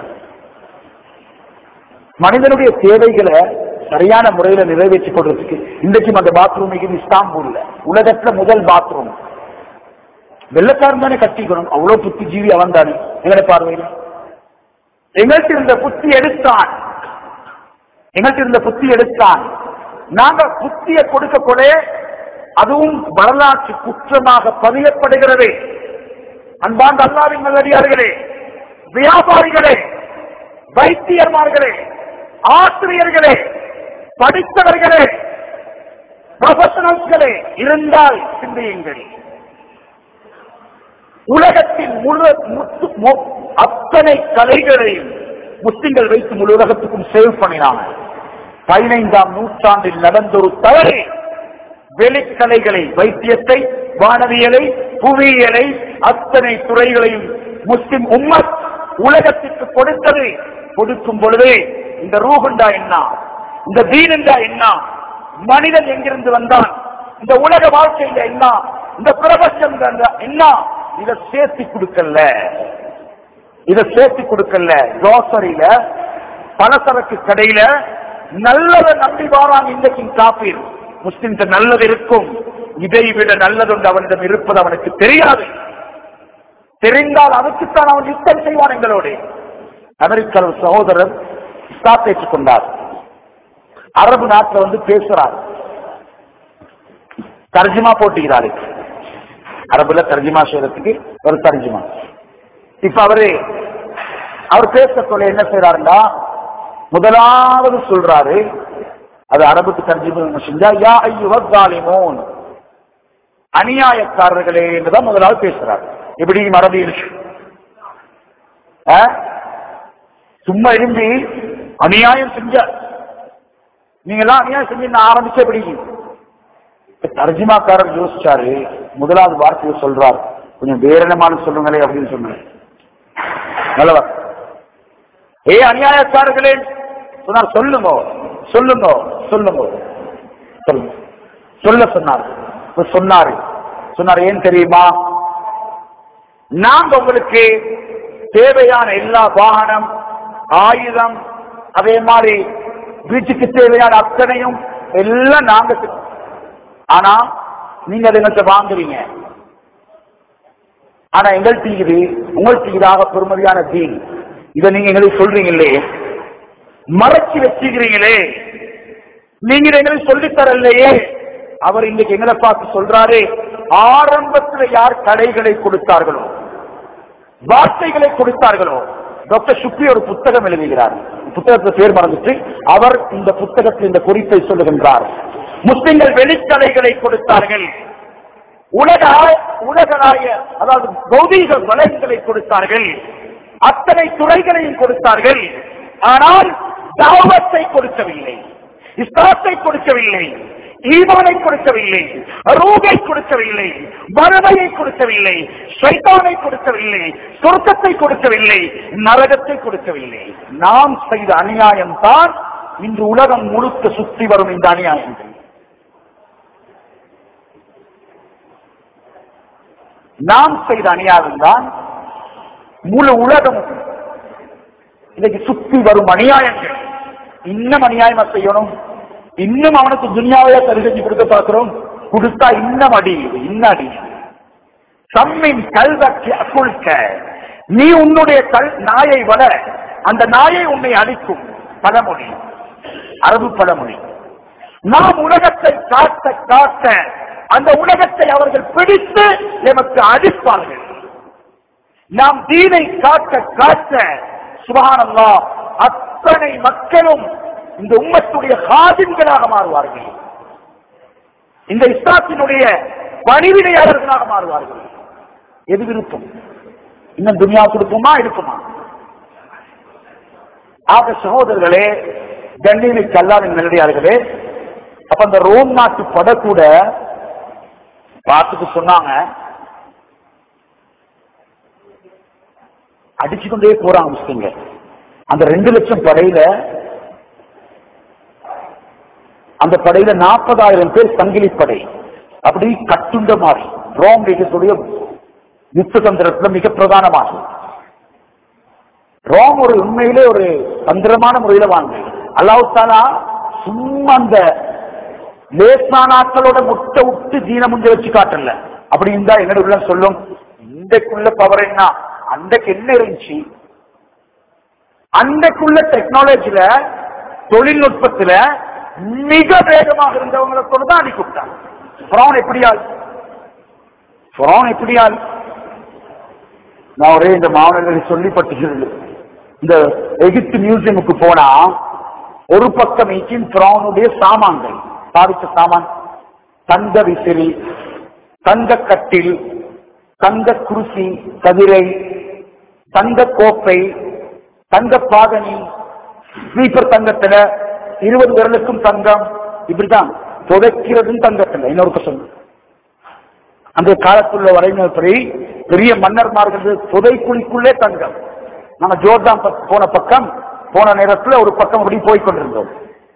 S1: மனிதனுடைய தேவைகளை சரியான முறையில நிறைவேற்றி கொள்றதுக்கு இன்றைக்கும் அந்த பாத்ரூம் இஸ்தாம்பூல்ல உலகத்துல முதல் பாத்ரூம் வெள்ளக்காரன் தானே கட்டிக்கணும் அவ்வளவு புத்திஜீவி அவன் தானே எங்களை பார்வையில் எங்கள்கிட்ட இருந்த புத்தி எடுத்தான் எங்கள்கிட்ட இருந்த புத்தி எடுத்தான் நாங்க புத்திய கொடுக்க கூட அதுவும் வரலாற்று குற்றமாக பதியப்படுகிறது அன்பாந்த அல்லாவின் நல்லடியார்களே வியாபாரிகளே வைத்தியர்மார்களே ஆசிரியர்களே படித்தவர்களே ப்ரொஃபஷனல்ஸ்களே இருந்தால் சிந்தியுங்கள் உலகத்தின் முழு முத்து- மொ- அத்தனை கலைகளையும் முஸ்லிம்கள் வைத்து முழு உலகத்துக்கும் சேவ் பண்ணினாங்க பதினைந்தாம் நூற்றாண்டில் நடந்த ஒரு தவறு வெளிக்கலைகளை வைத்தியத்தை வானவியலை புவியியலை அத்தனை துறைகளையும் முஸ்லிம் உம்மத் உலகத்திற்கு கொடுத்தது கொடுக்கும் பொழுது இந்த ரூஹண்டா என்ன இந்த தீனண்டா என்ன மனிதன் எங்கிருந்து வந்தான் இந்த உலக வாழ்க்கையில என்ன இந்த பிரபஞ்சம் என்ன இதை சேர்த்து கொடுக்கல இதை சேர்த்து கொடுக்கல ஜோசரியில பலசரக்கு கடையில நல்லதை நம்பி வாரான் இன்றைக்கு காப்பீர் முஸ்லிம்கிட்ட நல்லது இருக்கும் இதை விட நல்லதொன்று அவனிடம் இருப்பது அவனுக்கு தெரியாது தெரிந்தால் அதுக்குத்தான் அவன் யுத்தம் செய்வான் எங்களோடு அமெரிக்க சகோதரர் இஸ்லாத்தை ஏற்றுக்கொண்டார் அரபு நாட்டில் வந்து பேசுறார் தர்ஜிமா போட்டுகிறாரு அரபுல தர்ஜிமா செய்யறதுக்கு ஒரு தர்ஜிமா இப்ப அவரு அவர் பேச சொல்ல என்ன செய்யறாருன்னா முதலாவது சொல்றாரு அது அரபுக்கு தர்ஜிமா செஞ்சா யா ஐயுவ தாலிமோன் அநியாயக்காரர்களே என்றுதான் முதலாவது பேசுறாரு எப்படி மரபியில் ஆ? சும்மா இருந்து அநியாயம் செஞ்ச நீங்க எல்லாம் அநியாயம் செஞ்சு நான் ஆரம்பிச்ச எப்படி தர்ஜிமாக்காரர் யோசிச்சாரு முதலாவது வார்த்தையை சொல்றார் கொஞ்சம் வேரணமான சொல்லுங்களே அப்படின்னு சொன்னார் நல்லவா ஏ அநியாயக்காரர்களே சொன்னார் சொல்லுங்க சொல்லுங்க சொல்லுங்க சொல்லுங்க சொல்ல சொன்னார் இப்ப சொன்னாரு சொன்னார் ஏன் தெரியுமா நாங்க உங்களுக்கு தேவையான எல்லா வாகனம் ஆயுதம் அதே மாதிரி வீட்டுக்கு தேவையான அத்தனையும் எல்லாம் நாங்க செ- ஆனா நீங்க அதை எங்கள்கிட்ட வாங்குறீங்க ஆனா எங்கள்கிட்ட இது உங்கள்கிட்ட இதாக பெருமதியான தீன் இதை நீங்க எங்களுக்கு சொல்றீங்களே மறைச்சு வச்சுக்கிறீங்களே நீங்க இதை எங்களுக்கு சொல்லித் தரலையே அவர் இன்னைக்கு எங்களை பார்த்து சொல்றாரு ஆரம்பத்துல யார் கடைகளை கொடுத்தார்களோ வார்த்தைகளை கொடுத்தார்களோ டாக்டர் சுப்ரி ஒரு புத்தகம் எழுதுகிறார் புத்தகத்தை பேர் மறந்துட்டு அவர் இந்த புத்தகத்தில் இந்த குறிப்பை சொல்லுகின்றார் முஸ்லிம்கள் வெளிக்கலைகளை கொடுத்தார்கள் உலக ஆய- உலகளாய அதாவது பௌதீக வளங்களை கொடுத்தார்கள் அத்தனை துறைகளையும் கொடுத்தார்கள் ஆனால் தாவத்தை கொடுக்கவில்லை இஸ்லாத்தை கொடுக்கவில்லை ஈமானை கொடுக்கவில்லை ரூகை கொடுக்கவில்லை மறுமையை கொடுக்கவில்லை சைத்தானை கொடுக்கவில்லை சொர்க்கத்தை கொடுக்கவில்லை நரகத்தை கொடுக்கவில்லை நாம் செய்த அநியாயம் தான் இன்று உலகம் முழுக்க சுற்றி வரும் இந்த அநியாயங்கள் நாம் செய்த அநியாயம் தான் முழு உலகம் இன்னைக்கு சுத்தி வரும் அநியாயங்கள் இன்னும் அநியாயமா செய்யணும் இன்னும் அவனுக்கு துன்யாவையா சரி செஞ்சு கொடுக்க பார்க்கிறோம் கொடுத்தா இன்னும் அடி இன்னும் அடி சம்மின் கல்வற்றி அக்குழ்க்க நீ உன்னுடைய கல் நாயை வள அந்த நாயை உன்னை அழிக்கும் பழமொழி அரபு பழமொழி நாம் உலகத்தை காட்ட காட்ட அந்த உலகத்தை அவர்கள் பிடித்து எமக்கு அடிப்பார்கள் நாம் தீனை காட்ட காட்ட சுபஹானல்லா அத்தனை மக்களும் இந்த உம்மத்துடைய காதின்களாக மாறுவார்கள் இந்த இஸ்லாத்தினுடைய பணிவிடையாளர்களாக மாறுவார்கள் எது விருப்பம் இன்னும் துனியா கொடுக்குமா இருக்குமா ஆக சகோதரர்களே கண்ணியமிக்கு அல்லாவின் நல்லடியார்களே அப்ப அந்த ரோம் நாட்டு பட கூட பார்த்துட்டு சொன்னாங்க அடிச்சுக்கொண்டே போறாங்க முஸ்லிங்க அந்த ரெண்டு லட்சம் படையில அந்த படையில நாற்பதாயிரம் பேர் சங்கிலி படை அப்படி கட்டுண்ட மாதிரி ரோம் தேசத்துடைய யுத்த தந்திரத்துல மிக பிரதானமாகும் ரோம் ஒரு உண்மையிலே ஒரு தந்திரமான முறையில வாங்க அல்லாஹ் தாலா சும்மா அந்த லேசானாக்களோட முட்டை விட்டு தீன முஞ்ச வச்சு காட்டல அப்படி இருந்தா என்னோட உள்ள சொல்லும் இன்றைக்குள்ள பவர் என்ன அன்றைக்கு என்ன இருந்துச்சு அன்றைக்குள்ள டெக்னாலஜில தொழில்நுட்பத்துல மிக வேகமாக இருந்தவங்களை கொண்டு தான் அடி கூப்பிட்டாங்க ஃபிரௌன் எப்படியால் ஃபிரௌன் எப்படியால் நான் ஒரே இந்த மாணவர்களை சொல்லி பட்டுகிறது இந்த எகிப்து மியூசியமுக்கு போனா ஒரு பக்கம் ஈச்சின் ஃபிரௌனுடைய சாமான்கள் பாவித்த சாமான் தங்க விசிறி தங்க கட்டில் தங்க குருசி கதிரை தங்க கோப்பை தங்க பாதனி ஸ்லீப்பர் தங்கத்துல இருபது விரலுக்கும் தங்கம் இப்படிதான் புதைக்கிறதும் தங்கத்துல இன்னொரு பக்கம் அந்த காலத்துள்ள வரைமுறைப்படி பெரிய மன்னர்மார்கள் புதைக்குழிக்குள்ளே தங்கம் நம்ம ஜோர்தான் பக்- போன பக்கம் போன நேரத்துல ஒரு பக்கம் அப்படி போய் கொண்டிருந்தோம்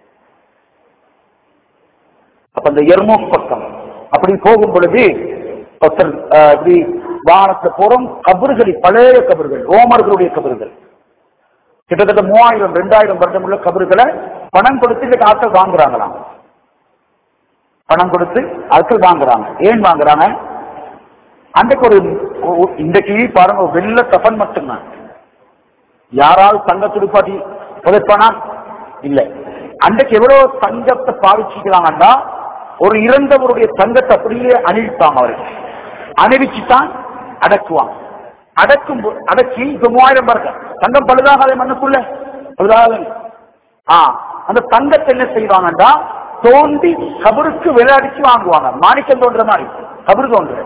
S1: அப்ப அந்த எர்மோக் பக்கம் அப்படி போகும் பொழுது ஒருத்தர் அஹ், இப்படி வாகனத்துல போறோம் கபறுகள் பழைய கபறுகள் ரோமர்களுடைய கபறுகள் கிட்டத்தட்ட மூவாயிரம் ரெண்டாயிரம் வருடம் உள்ள கபறுகளை பணம் கொடுத்து இந்த ஆட்கள் வாங்குறாங்களாம் பணம் கொடுத்து ஆட்கள் வாங்குறாங்க ஏன் வாங்குறாங்க அன்றைக்கு ஒரு ஒ- இன்றைக்கு பாருங்க ஒரு வெள்ள கஃன் மட்டும்தான் யாராவது தங்க துடுப்பாட்டி புதைப்பானா இல்ல அன்றைக்கு எவ்வளவு தங்கத்தை பாவிச்சுக்கிறாங்கன்னா ஒரு இறந்தவருடைய தங்கத்தை அப்படியே அணிவிப்பாங்க அவருக்கு அணிவிச்சுதான் அடக்குவாங்க அடக்கும் போ- அடக்கி இப்ப மூவாயிரம் பாருங்க தங்கம் பழுதாகாத மண்ணுக்குள்ள பழுதாகாத ஆ அந்த தங்கத்தை என்ன செய்வாங்கன்னா தோண்டி கபருக்கு விளையாடிச்சு வாங்குவாங்க மாணிக்கம் தோன்ற மாதிரி கபரு தோன்ற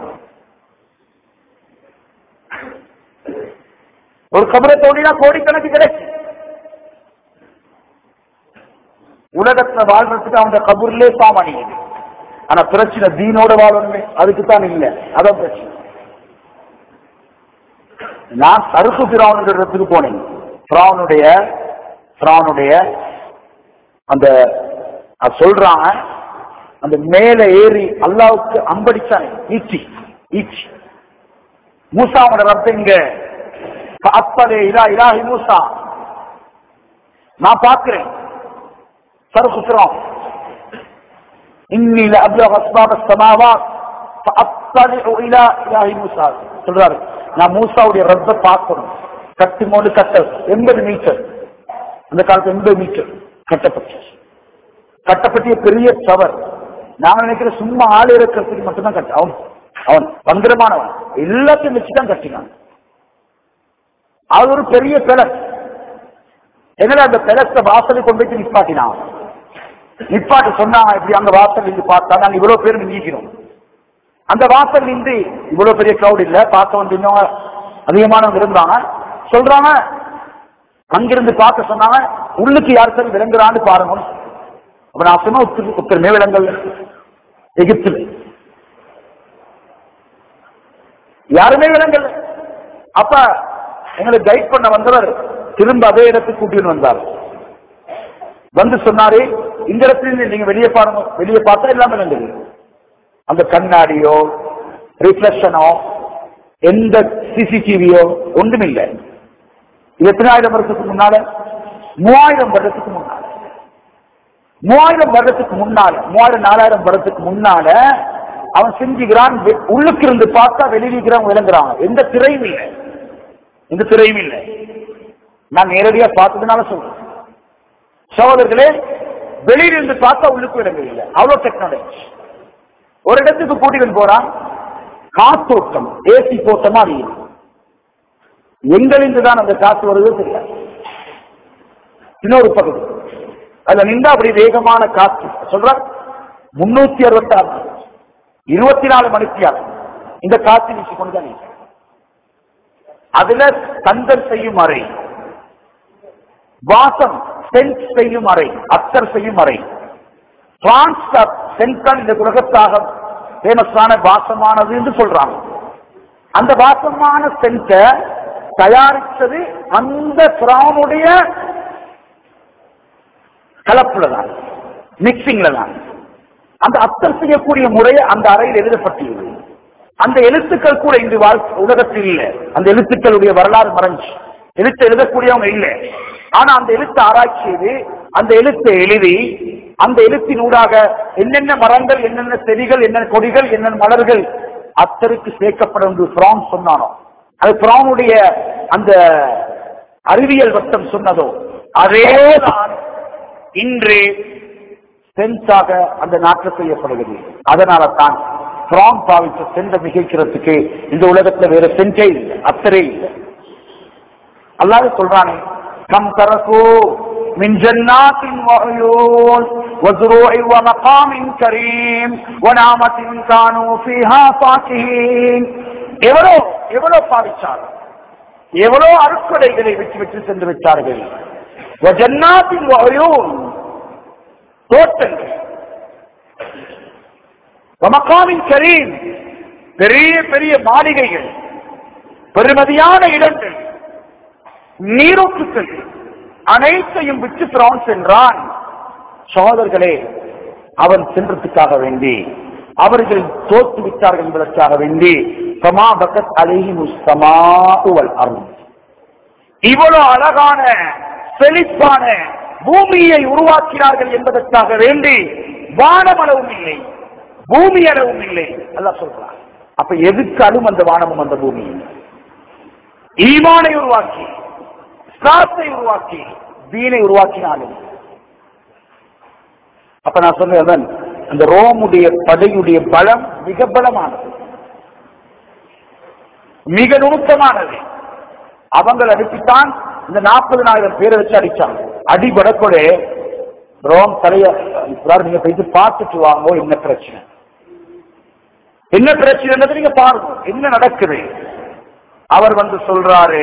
S1: ஒரு கபரை தோண்டினா கோடிக்கணக்கு கிடைக்கும் உலகத்துல வாழ்றதுக்கு அவங்க கபூர்லே சாமானியது ஆனா பிரச்சனை தீனோட வாழணுமே அதுக்கு தான் இல்ல அதான் பிரச்சனை நான் சருகு பிராவனுடைய இடத்துக்கு போனேன் பிராவனுடைய பிராவனுடைய அந்த அது சொல்றாங்க அந்த மேல ஏறி அல்லாவுக்கு அம்படிச்சானே ஈச்சி ஈச்சி மூசாவோட ரத்தம் இங்க அப்பலே இதா இலாஹி மூசா நான் பார்க்கிறேன் சருகு பிராவன் இன்னி لأبلغ أسباب السماوات فأطلع إلى إله موسى சொல்றாரு நான் மூசாவுடைய ரத்த பார்க்கணும் கட்டு மோடு கட்ட எண்பது மீட்டர் அந்த காலத்து எண்பது மீட்டர் கட்டப்பட்டு கட்டப்பட்டிய பெரிய சவர் நாம நினைக்கிற சும்மா ஆள் இருக்கிறதுக்கு மட்டும்தான் கட்ட அவன் அவன் பந்திரமானவன் எல்லாத்தையும் வச்சுதான் கட்டினான் அது ஒரு பெரிய பெலஸ் என்னடா அந்த பெலஸ்ட வாசலை கொண்டு போய் நிப்பாட்டினான் நிப்பாட்டு சொன்னாங்க இப்படி அங்க வாசல் நின்று பார்த்தா நாங்க இவ்வளவு பேர் நிற்கிறோம் அந்த வாசல் நின்று இவ்வளவு பெரிய கிரௌட் இல்ல பார்க்க வந்து இன்னும் அதிகமானவங்க இருந்தாங்க சொல்றாங்க அங்கிருந்து பார்க்க சொன்னாங்க உள்ளுக்கு யார் சரி விளங்குறான்னு பாருங்க அப்ப நான் சொன்ன உத்தர உத்தரமே விலங்கல் எகிப்தில் யாருமே விலங்கல் அப்ப எங்களை கைட் பண்ண வந்தவர் திரும்ப அதே இடத்துக்கு கூட்டிட்டு வந்தார் வந்து சொன்னாரு இந்த இடத்துல இருந்து நீங்க வெளியே பாருங்க வெளியே பார்த்தா எல்லாமே இருந்தது அந்த கண்ணாடியோ ரிஃப்ளெக்ஷனோ எந்த சிசிடிவியோ ஒன்றுமில்லை இது எத்தனாயிரம் வருஷத்துக்கு முன்னால மூவாயிரம் வருடத்துக்கு முன்னால மூவாயிரம் வருடத்துக்கு முன்னால மூவாயிரம் நாலாயிரம் வருடத்துக்கு முன்னால அவன் செஞ்சுக்கிறான் வெ- உள்ளுக்கு இருந்து பார்த்தா வெளியில இருக்கிறவங்க விளங்குறாங்க எந்த திரையும் இல்லை எந்த திரையும் இல்லை நான் நேரடியா பார்த்ததுனால சொல்றேன் சகோதரர்களே வெளியிலிருந்து பார்த்தா உள்ளுக்கு விளங்க இல்லை அவ்வளவு டெக்னாலஜி ஒரு இடத்துக்கு கூட்டிட்டு போறான் காத்தோட்டம் ஏசி போட்டமா அது இருக்கு. எங்கிருந்து தான் அந்த காத்து வருது தெரியாது இன்னொரு பகுதி அதுல நின்றா அப்படி வேகமான காற்று சொல்ற முன்னூத்தி அறுபத்தி ஆறு இருபத்தி நாலு மணித்தியால் இந்த காற்று வீசி கொண்டுதான் இருக்கு. அதுல தந்தல் செய்யும் அறை வாசம் சென்ட் செய்யும் அறை அத்தர் செய்யும் அறை பிரான்ஸ் சென்ட்ரல் இந்த உலகத்தாக ஃபேமஸான வாசமானது என்று சொல்றாங்க அந்த வாசமான சென்ட தயாரித்தது அந்த பிரானுடைய கலப்புல தான் மிக்சிங்ல தான் அந்த அத்தர் செய்யக்கூடிய முறை அந்த அறையில் எழுதப்பட்டுள்ளது அந்த எழுத்துக்கள் கூட இன்று வாழ் உலகத்தில் இல்லை அந்த எழுத்துக்களுடைய வரலாறு மறைஞ்சு எழுத்து எழுதக்கூடியவங்க இல்லை ஆனா அந்த எழுத்து ஆராய்ச்சி செய்து அந்த எழுத்தை எழுதி அந்த எழுத்தின் ஊடாக என்னென்ன மரங்கள் என்னென்ன செடிகள் என்னென்ன கொடிகள் என்னென்ன மலர்கள் அத்தருக்கு சேர்க்கப்படும் என்று பிரான் சொன்னானோ அது பிரானுடைய அந்த அறிவியல் வட்டம் சொன்னதோ அதேதான் இன்று சென்ஸாக அந்த நாட்டில் செய்யப்படுகிறது அதனால தான் பிரான் பாவித்த சென்றை மிகைக்கிறதுக்கு இந்த உலகத்துல வேற செஞ்சே இல்லை அத்தரே இல்லை அல்லாஹ் சொல்றானே கம் தரகு من جنات وعيون وزروع ومقام كريم ونعمة كانوا فيها فاكهين எவ்வளோ எவ்வளோ பாவிச்சார் எவ்வளோ அருட்கொடைகளை விட்டு விட்டு சென்று விட்டார்கள் وجنات وعيون தோட்டங்கள் வமக்காமின் கரீம் பெரிய பெரிய மாளிகைகள் பெருமதியான இடங்கள் நீரூற்றுக்கள் அனைத்தையும் விட்டு பிரான் சென்றான் சகோதரர்களே அவன் சென்றதுக்காக வேண்டி அவர்கள் தோத்து விட்டார்கள் என்பதற்காக வேண்டி சமா பக்கத் அழகி முஸ்தமாவல் அருள் இவ்வளவு அழகான செழிப்பான பூமியை உருவாக்கினார்கள் என்பதற்காக வேண்டி வானம் அளவும் இல்லை பூமி அளவும் இல்லை அல்லாஹ் சொல்றான் அப்ப எதுக்காலும் அந்த வானமும் அந்த பூமியும் ஈமானை உருவாக்கி இஸ்லாத்தை உருவாக்கி தீனை உருவாக்கினாலும் அப்ப நான் சொன்னேன் அந்த ரோமுடைய படையுடைய பலம் மிக பலமானது மிக நுணுக்கமானது அவங்கள் அடித்துத்தான் இந்த நாற்பதனாயிரம் பேரை வச்சு அடிச்சாங்க அடிபடக்கூட ரோம் தலைய இவ்வாறு நீங்க போயிட்டு பார்த்துட்டு வாங்க என்ன பிரச்சனை என்ன பிரச்சனை நீங்க பாருங்க என்ன நடக்குது அவர் வந்து சொல்றாரு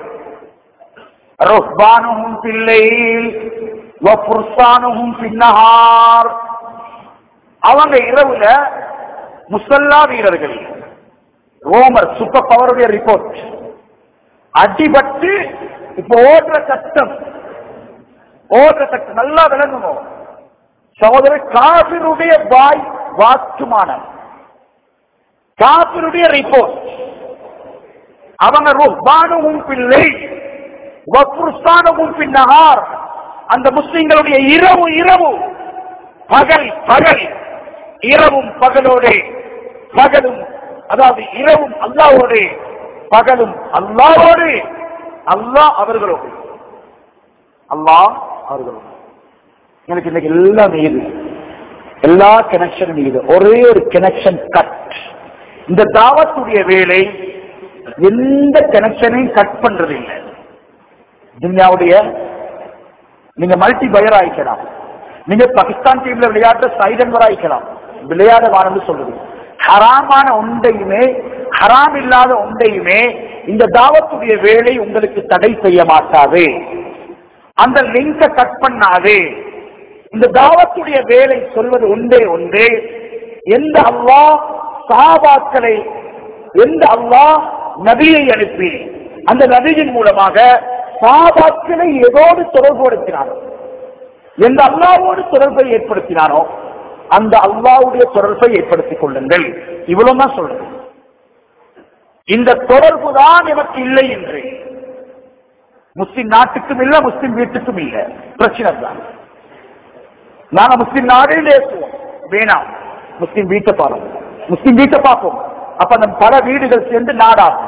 S1: ரஹ்பானுஹும் பில்லைல் வஃபுர்சானுஹும் பின்னஹார் அவங்க இரவுல முசல்லா வீரர்கள் ரோமர் சூப்பர் பவருடைய ரிப்போர்ட் அடிபட்டு இப்ப ஓடுற கஷ்டம் ஓடுற கஷ்டம் நல்லா விளங்கணும் சகோதரர் காபிருடைய வாய் வாக்குமானம் காபிருடைய ரிப்போர்ட் அவங்க ருஹ்பானுவும் பிள்ளை வஃபுர்சானுவும் பின்னஹார் அந்த முஸ்லிம்களுடைய இரவு இரவு பகல் பகல் இரவும் பகலோடு பகலும் அதாவது இரவும் அல்லாவோடு பகலும் அல்லாவோடு அல்லாஹ் அவர்களோடு அல்லாஹ் அவர்களோடு எனக்கு இன்னைக்கு எல்லாம் இது எல்லா கனெக்ஷனும் இது ஒரே ஒரு கனெக்ஷன் கட் இந்த தாவத்துடைய வேலை எந்த கனெக்ஷனையும் கட் பண்றது இல்லை துன்யாவுடைய நீங்க மல்டி பயர் ஆயிக்கலாம் நீங்க பாகிஸ்தான் டீம்ல விளையாட்ட சைடன்வர் ஆயிக்கலாம் விளையாட வாரம்னு சொல்லுது ஹராமான ஒன்றையுமே ஹராம் இல்லாத ஒன்றையுமே இந்த தாவத்துடைய வேலை உங்களுக்கு தடை செய்ய மாட்டாது அந்த லிங்க கட் பண்ணாது இந்த தாவத்துடைய வேலை சொல்வது ஒன்றே ஒன்றே எந்த அல்லாஹ் சாபாக்களை எந்த அல்லாஹ் நபியை அனுப்பி அந்த நபியின் மூலமாக சாபாக்களை எதோடு தொடர்புபடுத்தினாரோ எந்த அல்லாவோடு தொடர்பை ஏற்படுத்தினானோ அந்த அல்லாவுடைய தொடர்பை ஏற்படுத்திக் கொள்ளுங்கள் இவ்வளவுதான் சொல்றது இந்த தொடர்பு தான் எனக்கு இல்லை என்று முஸ்லிம் நாட்டுக்கும் இல்ல முஸ்லிம் வீட்டுக்கும் இல்ல பிரச்சனை தான் நாங்க முஸ்லிம் நாடே பேசுவோம் வேணாம் முஸ்லிம் வீட்டை பாருங்க முஸ்லிம் வீட்டை பார்ப்போம் அப்ப அந்த பல வீடுகள் சேர்ந்து நாடாகும்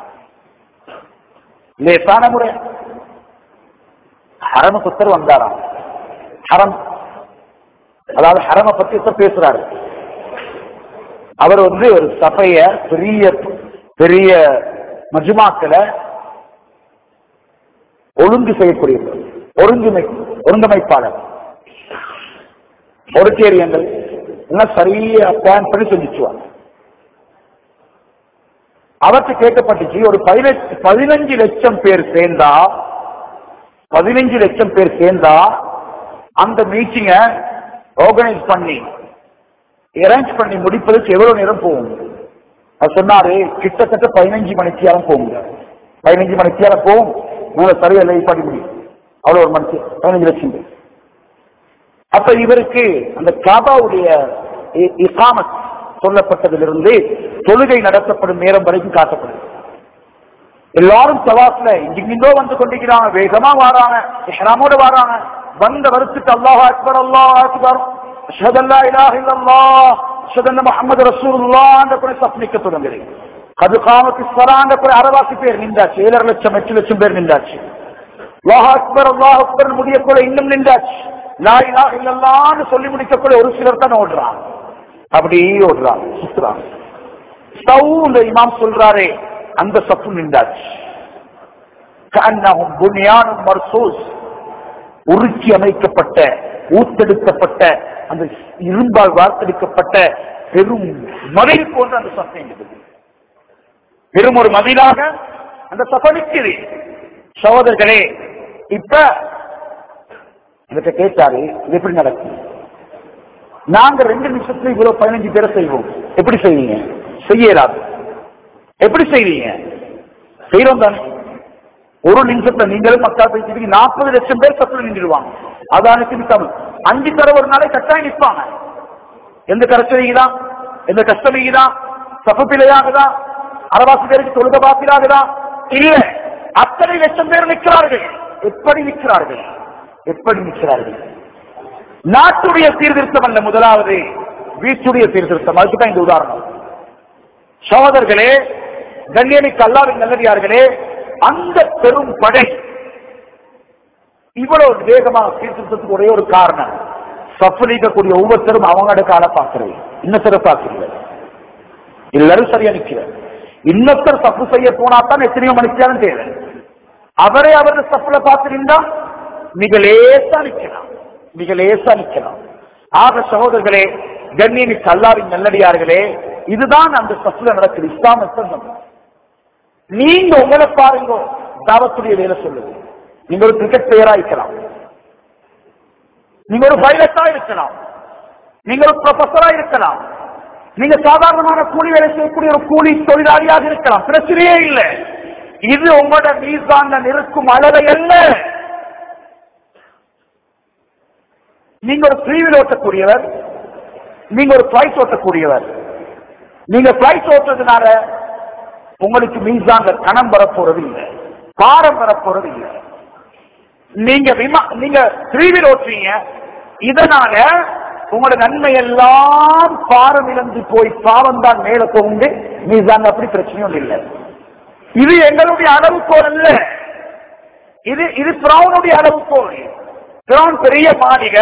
S1: லேசான முறை ஹரம புத்தர் வந்தாராம் ஹரம் அதாவது ஹரம பத்தி இப்ப பேசுறாரு அவர் வந்து ஒரு சபைய பெரிய பெரிய மஜுமாக்களை ஒழுங்கு செய்யக்கூடியவர் ஒருங்குமை ஒருங்கமைப்பாளர் ஒடுக்கேரியங்கள் எல்லாம் சரியா பிளான் பண்ணி செஞ்சுச்சுவாங்க அவர்கிட்ட கேட்கப்பட்டுச்சு ஒரு பதினெட்டு பதினஞ்சு லட்சம் பேர் சேர்ந்தா பதினஞ்சு லட்சம் பேர் சேர்ந்தா அந்த மீட்டிங்க ஆர்கனைஸ் பண்ணி அரேஞ்ச் பண்ணி முடிப்பதற்கு எவ்வளவு நேரம் போகும் அது சொன்னாரு கிட்டத்தட்ட பதினஞ்சு மணித்தியாலம் போகுங்க பதினஞ்சு மணித்தியாலம் போகும் மேல சரியா லைவ் பண்ணி முடியும் அவ்வளவு ஒரு மணிக்கு பதினஞ்சு லட்சம் பேர் அப்ப இவருக்கு அந்த காபாவுடைய இ- இகாமத் சொல்லப்பட்டதிலிருந்து தொழுகை நடத்தப்படும் நேரம் வரைக்கும் காட்டப்படுது எல்லாரும் தவாஃப்ல இங்கிருந்தோ வந்து கொண்டிருக்கிறாங்க வேகமா வாராங்க இஹ்ராமோட வாராங்க வந்த வருஷத்துக்கு அல்லாஹ் அக்பர் அல்லாஹ் அக்பர் அஷ்ஹது அல்லா இலாஹ இல்லல்லாஹ் சுதந்த முகமது ரசூலுல்லான்ற கூட சப்னிக்க தொடங்குது அது காமத்து சலான்ற கூட அறவாசி பேர் நின்றாச்சு ஏழரை லட்சம் எட்டு லட்சம் பேர் நின்றாச்சு அல்லாஹ் அக்பர் அல்லாஹ் அக்பர் முடியக்குள்ள இன்னும் நின்றாச்சு லா இலாஹ இல்லல்லான்னு சொல்லி முடிக்கக்குள்ள ஒரு சிலர் தான் ஓடுறான் அப்படி ஓடுறான் சுத்துறான் ஸ்டவ் இந்த இமாம் சொல்றாரே அந்த சப்பு நின்றாச்சு கஅன்னஹும் புனியானும் மர்சூஸ் உருக்கி அமைக்கப்பட்ட ஊத்தெடுக்கப்பட்ட அந்த இரும்பால் வார்த்தெடுக்கப்பட்ட பெரும் மதில் போன்ற அந்த சத்தம் இருக்குது பெரும் ஒரு மதிலாக அந்த சபை நிற்குது சகோதரர்களே இப்ப இவற்றை கேட்டாரு இது எப்படி நடக்கும் நாங்க ரெண்டு நிமிஷத்துல இவ்வளவு பதினஞ்சு பேரை செய்வோம் எப்படி செய்வீங்க செய்ய இயலாது எப்படி செய்வீங்க செய்யறோம் தானே ஒரு நிமிஷத்துல நீங்களும் மக்கள் பேசிட்டு நாற்பது லட்சம் பேர் சத்துல நின்றுடுவாங்க அதானுக்கு நிற்காம அஞ்சு தர ஒரு நாளை கட்டாயம் நிற்பாங்க எந்த கரைச்சலிக்குதான் எந்த கஷ்டமிக்குதான் சப்பு பிழையாகுதா அரவாசி பேருக்கு தொழுத பாத்திராகுதா இல்ல அத்தனை லட்சம் பேர் நிற்கிறார்கள் எப்படி நிற்கிறார்கள் எப்படி நிற்கிறார்கள் நாட்டுடைய சீர்திருத்தம் அல்ல முதலாவது வீட்டுடைய சீர்திருத்தம் அதுக்குதான் இந்த உதாரணம் சகோதரர்களே கண்ணியமிக்க அல்லாவின் நல்லடியார்களே அந்த பெரும் படை இவ்வளவு வேகமாக சீர்திருத்தத்துக்கு ஒரே ஒரு காரணம் சஃபலிக்கக்கூடிய ஒவ்வொருத்தரும் அவங்களோட கால பார்க்கிறது இன்னொருத்தர பார்க்கல எல்லாரும் சரியா நிக்கிற இன்னொருத்தர் தப்பு செய்ய போனா தான் எத்தனையோ மணிக்காலும் தேவை அவரே அவரது தப்புல பார்த்து நின்றா மிக லேசா நிக்கலாம் மிக லேசா நிக்கலாம் ஆக சகோதரர்களே கண்ணியமிக்க அல்லாவின் நல்லடியார்களே இதுதான் அந்த சப்புல நடக்குது இஸ்லாம நீங்க உங்களை பாருங்க தாவத்துடைய வேலை சொல்லுது நீங்க ஒரு கிரிக்கெட் பிளேயரா இருக்கலாம் நீங்க ஒரு பைலட்டா இருக்கலாம் நீங்க ஒரு ப்ரொஃபஸரா இருக்கலாம் நீங்க சாதாரணமான கூலி வேலை செய்யக்கூடிய ஒரு கூலி தொழிலாளியாக இருக்கலாம் பிரச்சனையே இல்லை இது உங்களோட மீசான நிற்கும் அளவை அல்ல நீங்க ஒரு ஃப்ரீவில் ஓட்டக்கூடியவர் நீங்க ஒரு பிளைட் ஓட்டக்கூடியவர் நீங்க பிளைட் ஓட்டுறதுனால உங்களுக்கு மீசாங்க கணம் வரப்போறது இல்லை பாரம் வரப்போறது இல்லை நீங்க விமா நீங்க த்ரீவில் ஓட்டுறீங்க இதனால உங்களோட நன்மை எல்லாம் பாரம் இழந்து போய் பாவம் தான் மேல போகுது மீசாங்க அப்படி பிரச்சனையும் இல்லை இது எங்களுடைய அளவுகோல் அல்ல இது இது பிரவுனுடைய அளவுகோல் பிரவுன் பெரிய மாளிகை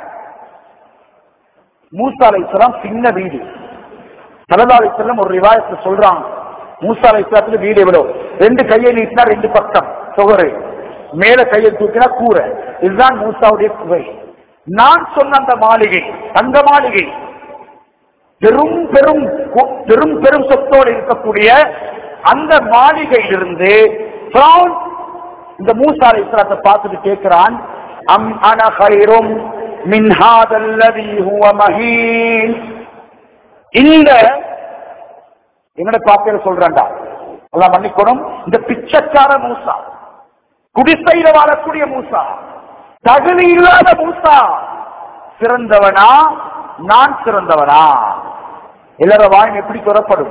S1: மூசாலை சின்ன வீடு சலதாலை செல்லம் ஒரு ரிவாயத்துல சொல்றாங்க மூசாலை இஸ்லாத்துல வீடு எவ்வளவு ரெண்டு கையை நீட்டினா ரெண்டு பக்கம் சுகரு மேல கையை தூக்கினா கூரை இதுதான் மூசாவுடைய குகை நான் சொன்ன அந்த மாளிகை தங்க மாளிகை பெரும் பெரும் கு- பெரும் பெரும் சொத்தோடு இருக்கக்கூடிய அந்த மாளிகையிலிருந்து ஃபிரௌன் இந்த மூசாலை இஸ்லாத்தை பார்த்துட்டு கேட்கிறான் அம் அன ஹைரும் மின் ஹாதல்லதி ஹுவ மஹீன் இந்த என்னோட பாப்பேர சொல்றேன்டா எல்லாம் மன்னிக்கணும் இந்த பிச்சைக்கார மூசா குடிசையில வாழக்கூடிய மூசா தகுதி இல்லாத மூசா சிறந்தவனா நான் சிறந்தவனா எல்லார வாயும் எப்படி குறப்படும்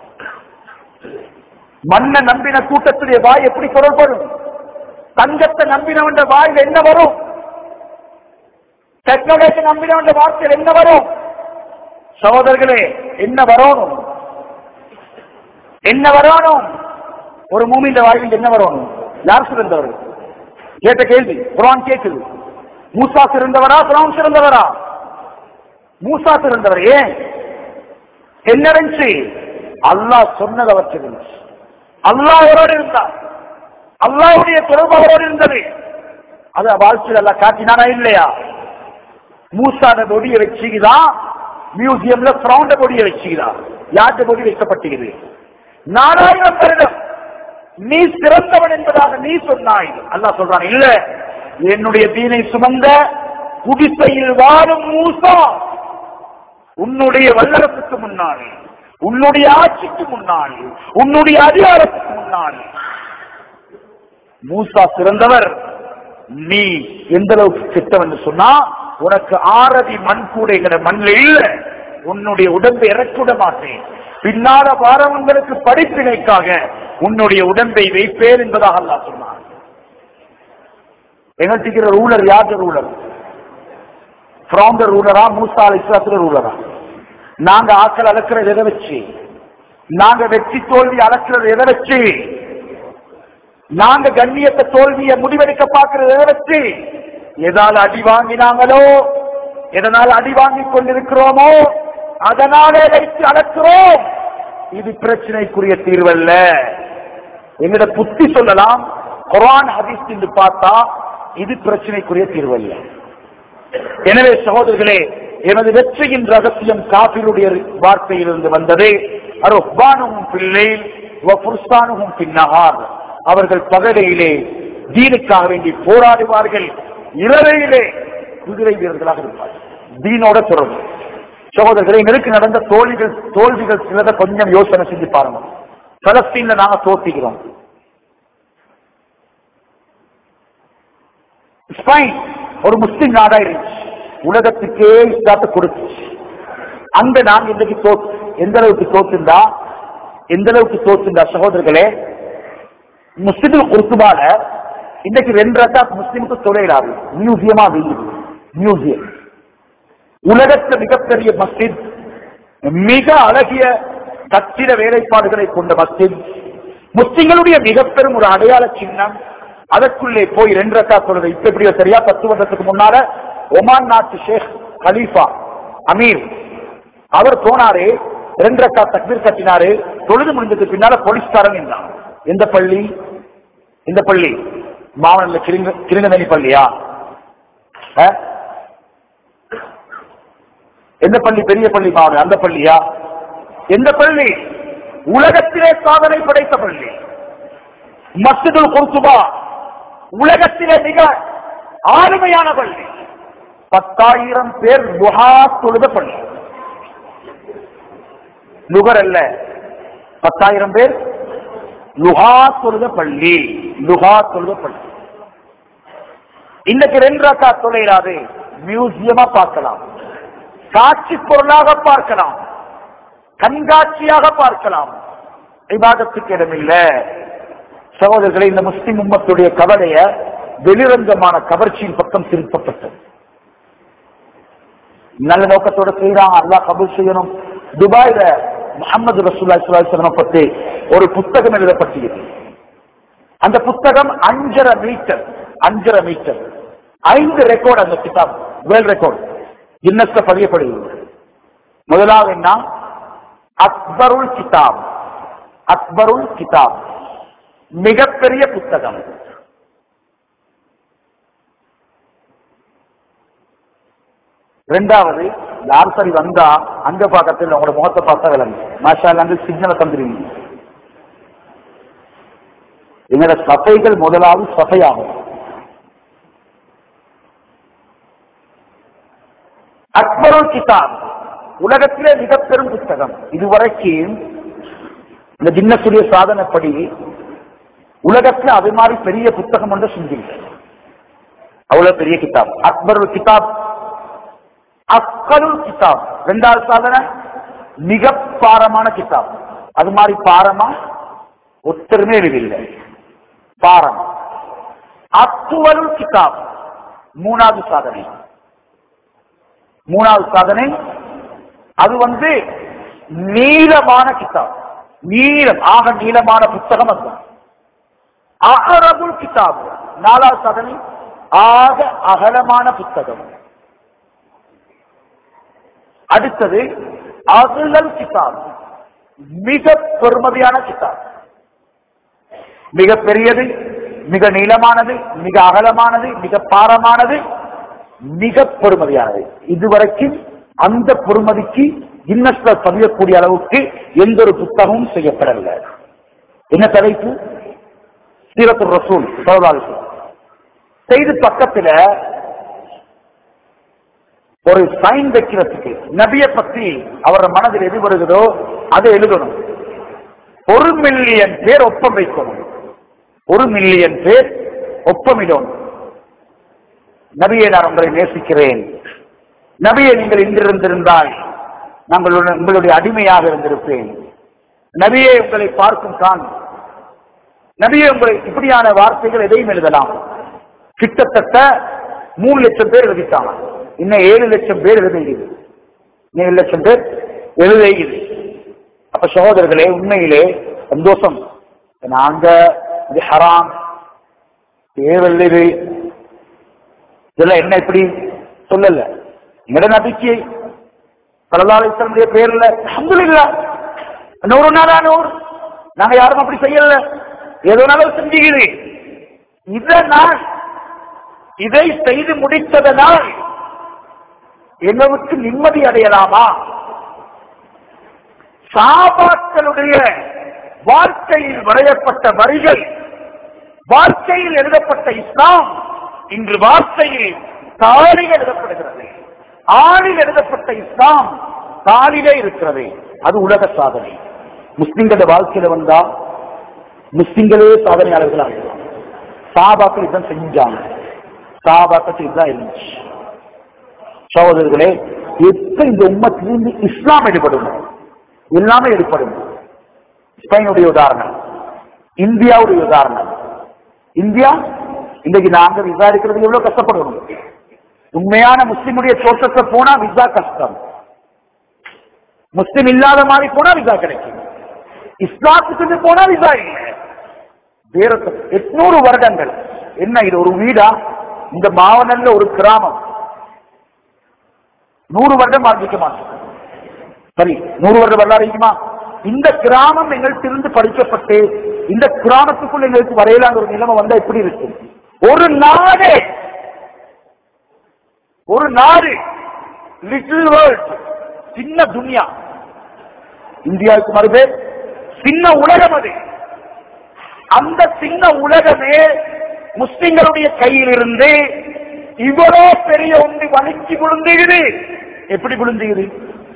S1: மண்ணை நம்பின கூட்டத்துடைய வாய் எப்படி குரல்படும் தங்கத்தை நம்பினவன் வாயில் என்ன வரும் டெக்னாலஜி நம்பினவன் வார்த்தையில் என்ன வரும் சகோதரர்களே என்ன வரணும் என்ன வரணும் ஒரு மூமிஇந்த வாழ்வில் என்ன வரணும் யார் சிறந்தவர்கள் கேட்ட கேள்வி குரான் கேட்குது மூசா சிறந்தவரா குரான் சிறந்தவரா மூசா சிறந்தவர் ஏன் என்ன இருந்துச்சு அல்லாஹ் சொன்னது அவருக்கு இருந்துச்சு அல்லாஹ் அவரோடு இருந்தார் அல்லாஹ்வுடைய தொடர்பு அவரோடு இருந்தது அது வாழ்க்கையில் எல்லாம் காட்டினாரா இல்லையா மூசான பொடியை வச்சுக்குதான் மியூசியம்ல பிரவுண்ட பொடியை வச்சுக்குதான் யார்கிட்ட பொடி வைக்கப்பட்டிருக்குது நாலாயிரம் வருடம் நீ சிறந்தவன் என்பதாக நீ சொன்னாய் அல்லாஹ் சொல்றான் இல்ல என்னுடைய தீனை சுமந்த குடிசையில் வாழும் மூசா உன்னுடைய வல்லரசுக்கு முன்னால் உன்னுடைய ஆட்சிக்கு முன்னால் உன்னுடைய அதிகாரத்துக்கு முன்னால் மூசா சிறந்தவர் நீ எந்த அளவுக்கு கெட்டவன் சொன்னா உனக்கு ஆரதி மண் கூட எங்கட மண்ணில் இல்ல உன்னுடைய உடம்பை இறக்கிவிட மாட்டேன் பின்னால வாரவங்களுக்கு படிப்பினைக்காக உன்னுடைய உடம்பை வைப்பேன் என்பதாக அல்லாஹ் சொன்னார் எங்கள்கிட்ட ரூலர் யார் ரூலர் ஃப்ராம் த ரூலரா மூசா அலி இஸ்லாத்துல ரூலரா நாங்க ஆக்கள் அளக்கிறது எதை வச்சு நாங்க வெற்றி தோல்வி அளக்கிறது எதை வச்சு நாங்க கண்ணியத்தை தோல்வியை முடிவெடுக்க பார்க்கிறது எதை வச்சு எதால அடி வாங்கினாங்களோ எதனால் அடி வாங்கி கொண்டிருக்கிறோமோ அதனாலே வைத்து அளக்கிறோம் இது பிரச்சனைக்குரிய தீர்வல்ல எங்கட புத்தி சொல்லலாம் குரான் ஹதீஸ் என்று பார்த்தா இது பிரச்சனைக்குரிய தீர்வல்ல எனவே சகோதரர்களே எனது வெற்றியின் ரகசியம் காபிருடைய வார்த்தையிலிருந்து வந்தது அருப்பானும் பிள்ளை புருஷானும் பின்னகார் அவர்கள் பகடையிலே தீனுக்காக வேண்டி போராடுவார்கள் இரவையிலே குதிரை வீரர்களாக இருப்பார்கள் தீனோட தொடர்பு சகோதரர்களே எங்களுக்கு நடந்த தோல்விகள் தோல்விகள் சிலதை கொஞ்சம் யோசனை செஞ்சு பாருங்க பலஸ்தீன்ல நாங்க தோத்திக்கிறோம் ஸ்பெயின் ஒரு முஸ்லிம் நாடா இருந்துச்சு உலகத்துக்கே இஸ்லாத்தை கொடுத்துச்சு அங்க நாங்க இன்றைக்கு தோ எந்த அளவுக்கு தோத்துண்டா எந்த அளவுக்கு தோத்துண்டா சகோதரர்களே முஸ்லிம் குருத்துபால இன்னைக்கு ரெண்டு ரக்கா முஸ்லிமுக்கு தொழிலாது மியூசியமா வீங்குது மியூசியம் உலகத்துல மிகப்பெரிய மஸ்ஜித் மிக அழகிய கட்டிட வேலைப்பாடுகளை கொண்ட மஸ்ஜித் முஸ்லிம்களுடைய மிக பெரும் ஒரு அடையாள சின்னம் அதற்குள்ளே போய் ரெண்டு ரக்கா சொல்றது இப்ப எப்படியோ சரியா பத்து வருஷத்துக்கு முன்னால ஒமான் நாட்டு ஷேக் கலீஃபா அமீர் அவர் போனாரு ரெண்டு ரக்கா தக்பீர் கட்டினாரு தொழுது முடிஞ்சதுக்கு பின்னால போலீஸ்காரன் இருந்தான் எந்த பள்ளி இந்த பள்ளி மாவனல்ல கிருங்க கிருங்கதனி பள்ளியா அஹ்? எந்த பள்ளி பெரிய பள்ளி மாவட்டம் அந்த பள்ளியா எந்த பள்ளி உலகத்திலே சாதனை படைத்த பள்ளி மஸ்ஜிதுல் குர்துபா உலகத்திலே மிக ஆளுமையான பள்ளி பத்தாயிரம் பேர் துஹா தொழுத பள்ளி நுகர் அல்ல பத்தாயிரம் பேர் லுஹா தொழுத பள்ளி லுஹா தொழுத பள்ளி இன்னைக்கு ரெண்டு ரக்கா தொலைறாது மியூசியமா பார்க்கலாம் காட்சி பொருளாக பார்க்கலாம் கண்காட்சியாக பார்க்கலாம் விவாதத்துக்கு இடமில்ல சகோதரர்களை இந்த முஸ்லிம் உம்மத்துடைய கவலைய வெளிரங்கமான கவர்ச்சியின் பக்கம் திருப்பப்பட்டது நல்ல நோக்கத்தோட செய்யறாங்க அல்லாஹ் கபூல் செய்யணும் துபாயில முகமது ரசூல்லா சுல்லாஸ்லம் பத்தி ஒரு புத்தகம் எழுதப்பட்டது அந்த புத்தகம் அஞ்சரை மீட்டர் அஞ்சரை மீட்டர் ஐந்து ரெக்கார்டு அந்த கிதாப் வேர்ல்ட் ரெக்கார்டு கின்னஸ்ல பதியப்படுகிறது முதலாவது என்ன அக்பருல் கிதாப் அக்பருல் கிதாப் மிகப்பெரிய புத்தகம் ரெண்டாவது யார் சரி வந்தா அங்க பக்கத்தில் உங்களோட முகத்தை பார்த்தா விளங்கு மாஷா அங்க சிக்னலை தந்துருவீங்க எங்களோட சபைகள் முதலாவது சபையாகும் அக்பருல் கிதாப் உலகத்திலே மிக பெரும் புத்தகம் இதுவரைக்கும் இந்த ஜின்னத்துடைய சாதனைப்படி உலகத்துல அது மாதிரி பெரிய புத்தகம் ஒன்று செஞ்சிருக்கு அவ்வளவு பெரிய கிதாப் அக்பருல் கிதாப் அக்கலுல் கிதாப் ரெண்டாவது சாதனை மிக பாரமான கிதாப் அது மாதிரி பாரமா ஒத்தருமே எழுதில்லை பாரம் அத்துவலுல் கிதாப் மூணாவது சாதனை மூணாவது சாதனை அது வந்து நீளமான கிதாப் நீளம் ஆக நீளமான புத்தகம் அது அகரபுல் கிதாப் நாலாவது சாதனை ஆக அகலமான புத்தகம் அடுத்தது அகுலல் கிதாப் மிக பெருமதியான கிதாப் மிக பெரியது மிக நீளமானது மிக அகலமானது மிக பாரமானது மிக பெருமதியானது இதுவரைக்கும் அந்த பொறுமதிக்கு இன்னஸ்ல பதியக்கூடிய அளவுக்கு எந்த ஒரு புத்தகமும் செய்யப்படவில்லை என்ன தலைப்பு சீரத்து ரசூல் சௌதாலிசு செய்து பக்கத்துல ஒரு சைன் வைக்கிறதுக்கு நபியை பத்தி அவர் மனதில் எது வருகிறதோ அதை எழுதணும் ஒரு மில்லியன் பேர் ஒப்பம் வைக்கணும் ஒரு மில்லியன் பேர் ஒப்பமிடணும் நபியை நான் உங்களை நேசிக்கிறேன் நபியை நீங்கள் இன்றிருந்திருந்தால் நாங்கள் உள்ள- உங்களுடைய அடிமையாக இருந்திருப்பேன் நபியை உங்களை பார்க்கும் தான் நபியை உங்களை இப்படியான வார்த்தைகள் எதையும் எழுதலாம் கிட்டத்தட்ட மூணு லட்சம் பேர் எழுதிட்டாங்க இன்னும் ஏழு லட்சம் பேர் எழுதுகிறது ஏழு லட்சம் பேர் எழுதையுது அப்ப சகோதரர்களே உண்மையிலே சந்தோஷம் நாங்க இது ஹராம் தேவையில்லை இது இதெல்லாம் என்ன இப்படி சொல்லல எங்கட நபிக்கை பலதாலேஸ்வரனுடைய பேர்ல அல்ஹம்துலில்லாஹ் நூறு நாளா நூறு நாங்க யாரும் அப்படி செய்யல ஏதோ நாளும் செஞ்சுகிறது இத நான் இதை செய்து முடித்ததனால் எங்களுக்கு நிம்மதி அடையலாமா சாபாக்களுடைய வாழ்க்கையில் வரையப்பட்ட வரிகள் வாழ்க்கையில் எழுதப்பட்ட இஸ்லாம் இன்று வார்த்தையில் தாளில் எழுதப்படுகிறது ஆளில் எழுதப்பட்ட இஸ்லாம் தாளிலே இருக்கிறது அது உலக சாதனை முஸ்லிம்கள வாழ்க்கையில வந்தா முஸ்லிம்களே சாதனையாளர்களாக இருக்கலாம் சாபாக்கள் இதான் செஞ்சாங்க சாபாக்கள் இதுதான் இருந்துச்சு சகோதரர்களே எப்ப இந்த உம்மத்திலிருந்து இஸ்லாம் எடுபடும் எல்லாமே எடுப்படும் ஸ்பெயினுடைய உதாரணம் இந்தியாவுடைய உதாரணம் இந்தியா இன்னைக்கு நாங்க விசா எடுக்கிறது எவ்வளவு கஷ்டப்படணும் உண்மையான முஸ்லிமுடைய தோற்றத்தை போனா விசா கஷ்டம் முஸ்லிம் இல்லாத மாதிரி போனா விசா கிடைக்கும் இஸ்லாத்துக்கு போனா விசா இல்லை வேற எட்நூறு வருடங்கள் என்ன இது ஒரு வீடா இந்த மாவனல்ல ஒரு கிராமம் நூறு வருடம் ஆரம்பிக்க மாட்டோம் சரி நூறு வருடம் வரலாறு இருக்குமா இந்த கிராமம் எங்கள்கிட்ட படிக்கப்பட்டு இந்த கிராமத்துக்குள் எங்களுக்கு வரையலாங்க ஒரு நிலைமை வந்தா எப்படி இருக்கும் ஒரு நாடு ஒரு நாடு லிட்டில் வேர்ல்ட் சின்ன துனியா இந்தியாவுக்கு மறுபேர் சின்ன உலகம் அது அந்த சின்ன உலகமே முஸ்லிம்களுடைய கையில் இருந்து இவ்வளோ பெரிய ஒன்று வலிச்சு விழுந்துகிறது எப்படி விழுந்துகிறது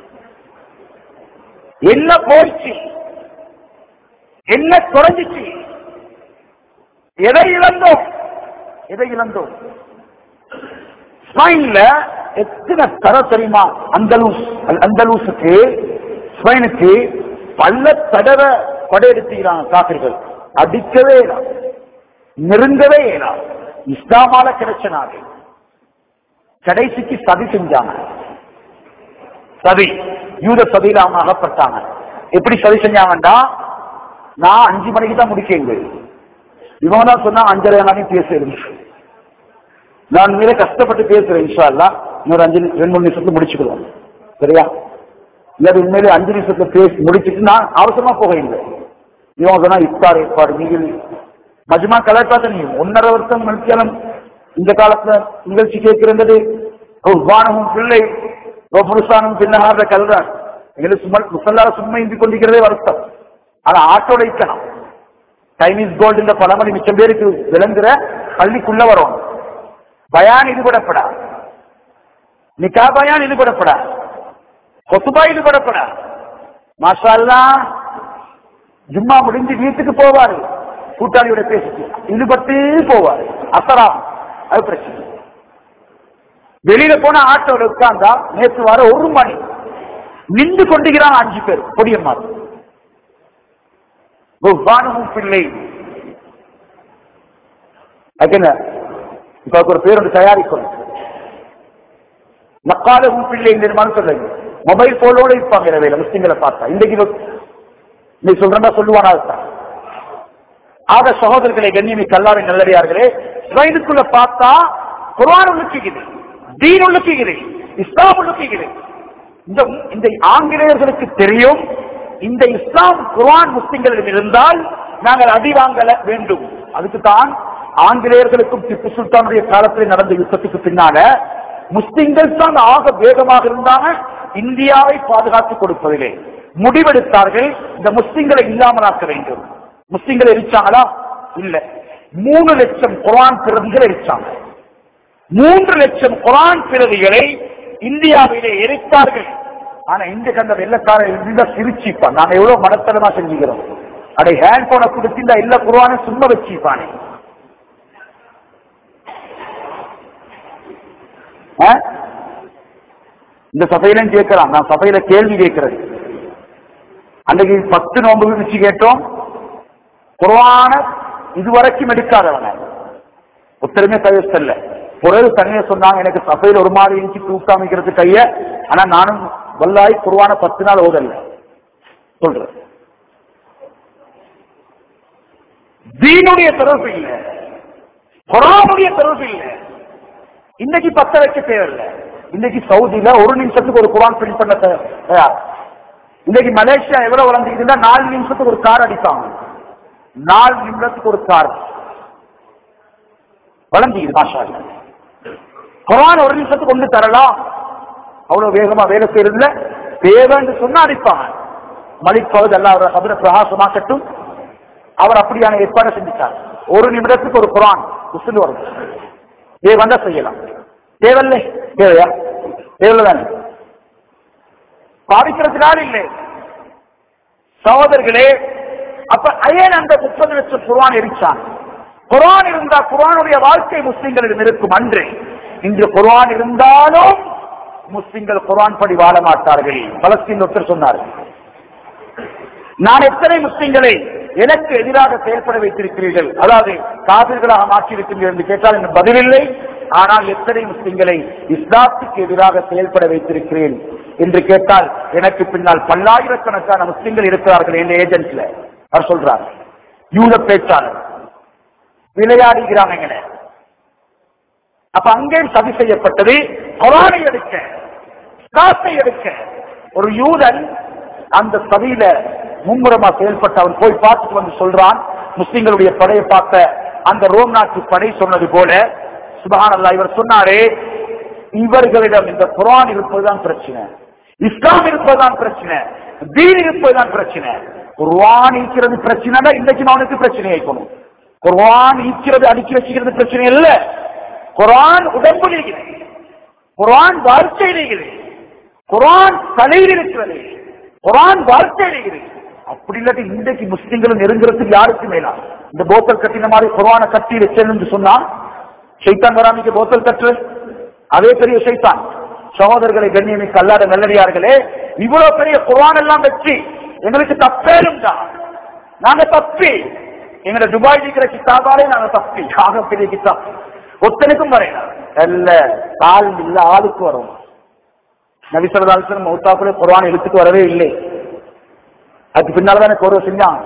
S1: என்ன போச்சு என்ன குறைஞ்சிச்சு எதை இழந்தோம் எதை இழந்தோம் ஸ்பெயின்ல எத்தனை தர தெரியுமா அந்தலூஸ் அந்தலூஸுக்கு ஸ்பெயினுக்கு பல்ல தடவை படையெடுத்துக்கிறாங்க காப்பிர்கள் அடிக்கவே இல்லை நெருங்கவே இல்லை இஸ்லாமால கிடைச்ச நாடு கடைசிக்கு சதி செஞ்சாங்க சதி யூத சதியில அவங்க அகப்பட்டாங்க எப்படி சதி செஞ்சாங்கண்டா நான் அஞ்சு மணிக்கு தான் முடிக்கங்க இவங்க தான் சொன்னா அஞ்சரை நாளையும் பேசுறேன் நான் மீத கஷ்டப்பட்டு பேசுறேன் இன்ஷா அல்லா இன்னொரு அஞ்சு நி- ரெண்டு மூணு நிமிஷத்துல முடிச்சுக்கிறோம் சரியா இல்லாத உண்மையிலே அஞ்சு நிமிஷத்துல பேசி முடிச்சிட்டு நான் அவசரமா போக இல்லை இவங்க சொன்னா இஃப்தார் ஏற்பாடு நீங்கள் மஜ்மா கலாச்சாரத்தை நீ ஒன்னரை வருஷம் மனுஷியாலும் இந்த காலத்துல நிகழ்ச்சி கேட்கிறது வானமும் பிள்ளை புருஷானும் பின்னகார கல்றான் எங்களுக்கு சும்மா முசல்லார சும்மா இந்தி கொண்டிருக்கிறதே வருத்தம் ஆனா ஆட்டோட இருக்கணும் சைனீஸ் கோல்டு இந்த பழமொழி மிச்சம் பேருக்கு விளங்குற பள்ளிக்குள்ள வரும் பயான் ஈடுபடப்படா நிக்கா பயான் ஈடுபடப்படா கொத்துபா ஈடுபடப்படா மாஷா அல்லாஹ் ஜும்மா முடிஞ்சு வீட்டுக்கு போவாரு கூட்டாளியோட பேசிட்டு ஈடுபட்டு போவாரு அசராம் அது பிரச்சனை வெளியில போன ஆட்டோல உட்கார்ந்தா நேற்று வர ஒரு மணி நின்று கொண்டுகிறான் அஞ்சு பேர் பொடியம்மார் வானமும் பிள்ளை அதுக்கு இப்ப அதுக்கு ஒரு பேர் ஒன்று தயாரிக்கணும் நக்காலவும் பிள்ளை இந்த சொல்லுங்க மொபைல் போனோட இருப்பாங்க இரவையில முஸ்லிம்களை பார்த்தா இன்றைக்கு நீ சொல்றா சொல்லுவானா அதுதான் ஆக சகோதரர்களை கண்ணியமி கல்லாவை நல்லடியார்களே ஸ்வைனுக்குள்ள பார்த்தா குர்ஆன் உள்ளுக்குகிறது தீன் உள்ளுக்குகிறது இஸ்லாம் உள்ளுக்குகிறது இந்த இந்த ஆங்கிலேயர்களுக்கு தெரியும் இந்த இஸ்லாம் குர்ஆன் முஸ்லிம்களிடம் இருந்தால் நாங்கள் அடி வாங்கல வேண்டும் அதுக்கு தான் ஆங்கிலேயர்களுக்கும் திப்பு சுல்தானுடைய காலத்தில் நடந்த யுத்தத்துக்கு பின்னால முஸ்லிம்கள் தான் ஆக வேகமாக இருந்தாங்க இந்தியாவை பாதுகாத்துக் கொடுப்பதிலே முடிவெடுத்தார்கள் இந்த முஸ்லிம்களை இல்லாமலாக்க வேண்டும் முஸ்லிம்களை எரிச்சாங்களா இல்ல மூணு லட்சம் குரான் பிரதிகளை எரிச்சாங்க மூன்று லட்சம் குரான் பிரதிகளை இந்தியாவிலே எரித்தார்கள் ஆனா இந்த கண்ட வெள்ளக்கார இருந்தா சிரிச்சிப்பான் நாங்க எவ்வளவு மனத்தனமா செஞ்சுக்கிறோம் அடை ஹேண்ட் போனை கொடுத்து இந்த எல்லா குரானை சும்மா வச்சிப்பானே ஆ? இந்த சபையிலும் கேட்கலாம் நான் சபையில கேள்வி கேட்கிறது அன்றைக்கு பத்து நோன்பு வச்சு கேட்டோம் குர்ஆன இதுவரைக்கும் எடுக்காதவங்க ஒத்தருமே கையெழுத்தல்ல பிறகு தனியா சொன்னாங்க எனக்கு சபையில ஒரு மாதிரி இருந்துச்சு தூக்காமிக்கிறது கைய ஆனா நானும் வல்லாய் குருவான பத்து நாள் ஓதல்ல சொல்ற தீனுடைய தொடர்பு இல்ல குரானுடைய தொடர்பு இல்ல இன்னைக்கு பத்த வைக்க தேவையில்ல இன்னைக்கு சவுதியில ஒரு நிமிஷத்துக்கு ஒரு குரான் பிரிண்ட் பண்ண தே- தயார் இன்னைக்கு மலேசியா எவ்வளவு வளர்ந்துக்குதுன்னா நாலு நிமிஷத்துக்கு ஒரு கார் அடிப்பாங்க நாலு நிமிடத்துக்கு ஒரு கார் வளர்ந்துக்குது மாஷா அல்லாஹ். குரான் ஒரு நிமிஷத்துக்கு கொண்டு தரலாம் அவ்வளவு வேகமா வேலை செய்யறதுல தேவைன்னு சொன்னா அடிப்பாங்க மலிக் பகுதி அல்ல அவரை கபிர பிரகாசமாக்கட்டும் அவர் அப்படியான ஏற்பாடு செஞ்சுட்டார் ஒரு நிமிடத்துக்கு ஒரு குரான் உசுந்து வரும் தேவந்தா செய்யலாம் தேவையில்லை தேவையா தேவையில்லை பாதிக்கிறதுனால இல்லை சகோதரர்களே அப்ப ஏன் அந்த முப்பது லட்சம் குரான் எரிச்சான் குரான் இருந்தா குரானுடைய வாழ்க்கை முஸ்லிம்களிடம் இருக்கும் அன்று இன்று குரான் இருந்தாலும் முஸ்லிம்கள் குரான் படி வாழ மாட்டார்கள் பலஸ்தீன் ஒருத்தர் சொன்னார்கள் நான் எத்தனை முஸ்லிம்களை எனக்கு எதிராக செயல்பட வைத்திருக்கிறீர்கள் அதாவது காவிர்களாக மாற்றியிருக்கிறீர்கள் என்று கேட்டால் எனக்கு பதிலில்லை ஆனால் எத்தனை முஸ்லிம்களை இஸ்லாத்துக்கு எதிராக செயல்பட வைத்திருக்கிறேன் என்று கேட்டால் எனக்கு பின்னால் பல்லாயிரக்கணக்கான முஸ்லிம்கள் இருக்கிறார்கள் என்ற ஏஜென்ட்ல அவர் சொல்றார் யூத பேச்சாளர் விளையாடுகிறாங்க எங்களை அப்ப அங்கே சதி செய்யப்பட்டது குரானை எடுக்க காசை எடுக்க ஒரு யூதன் அந்த சதியில மும்முரமா செயல்பட்டு அவன் போய் பார்த்துட்டு வந்து சொல்றான் முஸ்லிம்களுடைய படையை பார்த்த அந்த ரோம் நாட்டு படை சொன்னது போல சுபஹானல்லாஹ் இவர் சொன்னாரே இவர்களிடம் இந்த குரான் இருப்பதுதான் பிரச்சனை இஸ்லாம் இருப்பதுதான் பிரச்சனை தீன் இருப்பதுதான் பிரச்சனை குர்ஆன் இருக்கிறது பிரச்சனை இன்னைக்கு அவனுக்கு பிரச்சனை ஆயிக்கணும் குர்ஆன் ஈக்கிறது அடிக்கி வச்சுக்கிறது பிரச்சனை இல்ல குர்ஆன் உடம்பு இருக்கிறது குர்ஆன் வாழ்க்கையில் இருக்கிறது குர்ஆன் தலையில் இருக்கிறது குர்ஆன் வாழ்க்கையில் இருக்கிறது அப்படி இல்லாட்டி இன்றைக்கு முஸ்லிம்களும் நெருங்குறதுக்கு யாருக்கு மேலா இந்த போத்தல் கட்டின மாதிரி குர்ஆனை கட்டி வச்சேன்னு சொன்னா ஷைத்தான் வராமிக்கு போத்தல் கட்டு அதே பெரிய ஷைத்தான் சகோதரர்களை கண்ணியமிக்க அல்லாத நல்லடியார்களே இவ்வளவு பெரிய குர்ஆன் எல்லாம் வச்சு எங்களுக்கு தப்பேரும் தான் நாங்க தப்பி எங்கட துபாய் இருக்கிற கித்தாபாலே நாங்க தப்பி ஆக பெரிய கித்தாப் ஒத்தனுக்கும் வரையலாம் அல்ல கால் இல்ல ஆளுக்கு வரும் நபிசரதாசன் மௌத்தாக்குள்ள குர்ஆன் எழுத்துக்கு வரவே இல்லை அதுக்கு பின்னால்தானே கோர்வை செஞ்சான்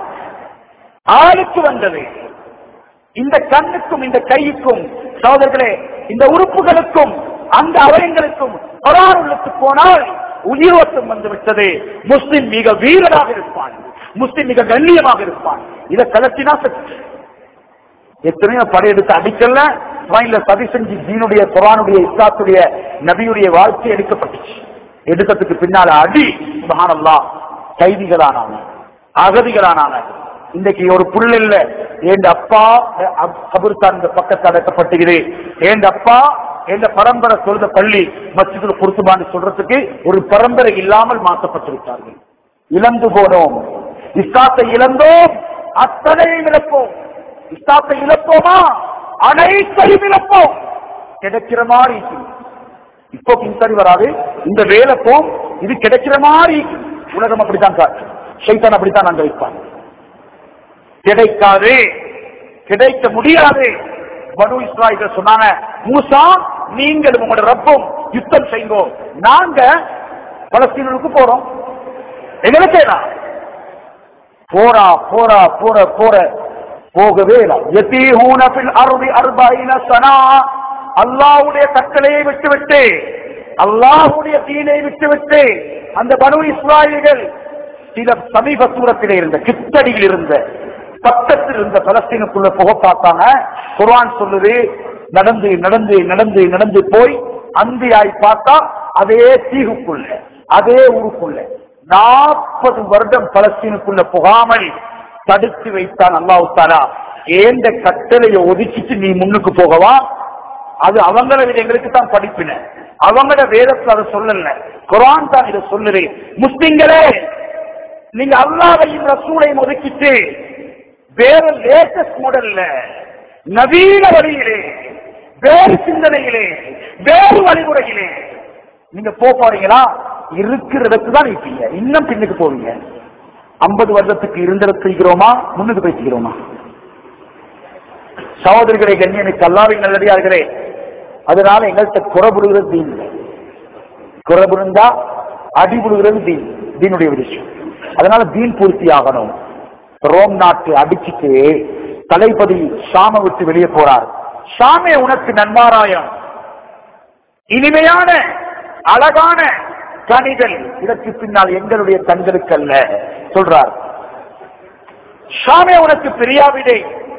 S1: ஆளுக்கு வந்தது இந்த கண்ணுக்கும் இந்த கைக்கும் சகோதரர்களே இந்த உறுப்புகளுக்கும் அந்த அவயங்களுக்கும் குரான் உள்ளத்து போனால் உயிரோட்டம் வந்து விட்டது முஸ்லிம் மிக வீரராக இருப்பான் முஸ்லிம் மிக கண்ணியமாக இருப்பான் இதை கலத்தினா சக்தி எத்தனையோ படையெடுத்து அடிக்கல வாயில சதி செஞ்சு தீனுடைய குரானுடைய இஸ்லாத்துடைய நபியுடைய வாழ்க்கை எடுக்கப்பட்டுச்சு எடுக்கிறதுக்கு பின்னால அடி சுபஹானல்லா கைதிகளானாங்க அகதிகளானாங்க இன்னைக்கு ஒரு புல் இல்ல என் அப்பா கபுர்தான் இந்த பக்கத்தில் அடக்கப்பட்டுகிறது என் அப்பா எந்த பரம்பரை சொல்ற பள்ளி மஸ்ஜிதுல் குருத்துபான்னு சொல்றதுக்கு ஒரு பரம்பரை இல்லாமல் மாற்றப்பட்டிருக்கார்கள் இழந்து போனோம் இஸ்லாத்தை இழந்தோம் அத்தனையும் இழப்போம் இஸ்லாத்தை இழப்போமா அனைத்தையும் இழப்போம் கிடைக்கிற மாதிரி இருக்குது. இப்போ பின்தறி வராது இந்த வேலை போம் இது கிடைக்கிற மாதிரி இருக்குது. உலகம் அப்படித்தான் காட்டு சைத்தான் அப்படித்தான் அங்க வைப்பான் கிடைக்காது கிடைக்க முடியாது பனு இஸ்ராயல் சொன்னாங்க மூசா நீங்கள் உங்களோட ரப்பும் யுத்தம் செய்யுங்கோ நாங்க பலஸ்தீனருக்கு போறோம் எங்களுக்கு என்ன? போரா போரா போற போற போகவே இல்லை யதீஹூன ஃபில் அர்தி அர்பஈன சனா அல்லாஹ்வுடைய கட்டளையை விட்டுவிட்டு அல்லாஹ்வுடைய தீனை விட்டுவிட்டு அந்த பனு இஸ்ராயல்கள் சில சமீப தூரத்திலே இருந்த கித்தடியில் இருந்த பக்கத்தில் இருந்த பலஸ்தீனுக்குள்ள புக பார்த்தாங்க குர்ஆன் சொல்லுது நடந்து நடந்து நடந்து நடந்து போய் அந்தியாய் பார்த்தா அதே தீவுக்குள்ள அதே ஊருக்குள்ள நாற்பது வருடம் பலஸ்தீனுக்குள்ள புகாமல் தடுத்து வைத்தான் அல்லாஹ் தாலா ஏந்த கட்டளையை ஒதுக்கிட்டு நீ முன்னுக்கு போகவா அது அவங்கள விட எங்களுக்கு தான் படிப்பின அவங்களோட வேதத்துல அதை சொல்லல குரான் தான் இதை சொல்லுது முஸ்லிம்களே நீங்க அல்லாவையும் ரசூலையும் ஒதுக்கிட்டு வேற லேட்டஸ்ட் மாடல்ல நவீன வழியிலே வேறு சிந்தனையிலே வேறு வழிமுறையிலே நீங்க போக போறீங்களா இருக்கிற இடத்துக்கு தான் இருப்பீங்க இன்னும் பின்னுக்கு போவீங்க ஐம்பது வருடத்துக்கு இருந்திடத்து செய்கிறோமா முன்னுக்கு பேசுகிறோமா சகோதரிகளை கண்ணியனுக்கு அல்லாவின் நல்லடியார்களே அதனால எங்கள்கிட்ட குறபுடுகிறது இல்லை குறபுருந்தா அடிபுடுகிறது தீன் தீனுடைய விஷயம் அதனால தீன் பூர்த்தி ஆகணும் ரோம் நாட்டு அடிச்சுட்டு தலைப்பதி ஷாம விட்டு வெளியே போறார் ஷாமே உனக்கு நன்மாராயம் இனிமையான அழகான கனிகள் இதற்கு பின்னால் எங்களுடைய கண்களுக்கு அல்ல சொல்றார் ஷாமே உனக்கு பிரியாவிடை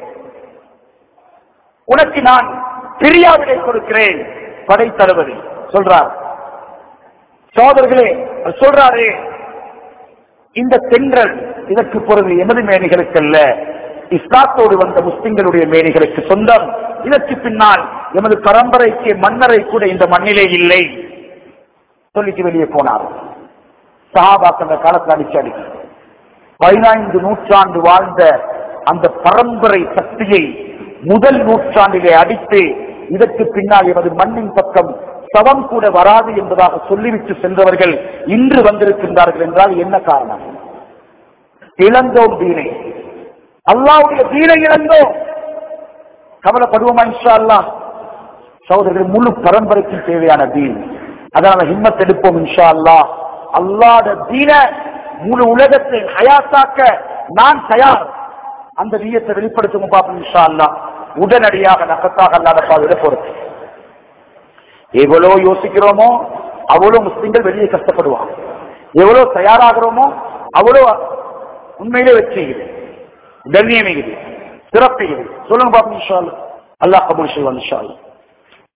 S1: உனக்கு நான் பிரியாவிடை கொடுக்கிறேன் படை தளபதி சொல்றார் சோதர்களே சொல்றாரு இந்த தென்றல் இதற்கு பொருள் எமது மேனிகளுக்கு அல்ல இஸ்லாத்தோடு வந்த முஸ்லிம்களுடைய மேனிகளுக்கு சொந்தம் இதற்கு பின்னால் எமது பரம்பரைக்கு மன்னரை கூட இந்த மண்ணிலே இல்லை சொல்லிட்டு வெளியே போனார் சஹாபாக் அந்த காலத்தில் அடிச்சு அடிச்சு பதினைந்து நூற்றாண்டு வாழ்ந்த அந்த பரம்பரை சக்தியை முதல் நூற்றாண்டிலே அடித்து இதற்கு பின்னால் எமது மண்ணின் பக்கம் சவம் கூட வராது என்பதாக சொல்லிவிட்டு சென்றவர்கள் இன்று வந்திருக்கின்றார்கள் என்றால் என்ன காரணம் இழந்தோம் தீனை அல்லாவுடைய தீனை இழந்தோம் கவலைப்படுவோமா இன்ஷா அல்லாஹ் சகோதரர்கள் முழு பரம்பரைக்கும் தேவையான தீன் அதனால ஹிம்மத் எடுப்போம் இன்ஷா அல்லாஹ் அல்லாத தீன முழு உலகத்தை ஹயாத்தாக்க நான் தயார் அந்த நீயத்தை வெளிப்படுத்தும் பார்ப்போம் இன்ஷா அல்லாஹ் உடனடியாக நகத்தாக அல்லாத பாதையில போறது எவ்வளவு யோசிக்கிறோமோ அவ்வளவு முஸ்லிம்கள் வெளியே கஷ்டப்படுவாங்க எவ்வளவு தயாராகிறோமோ அவ்வளவு உண்மையிலே வெற்றிகிறது கண்ணியமிகுது சிறப்புகிறது சொல்லுங்க பாப்போம் இன்ஷா அல்லாஹ் அல்லாஹ் கபூல் செய்வான் இன்ஷா அல்லாஹ்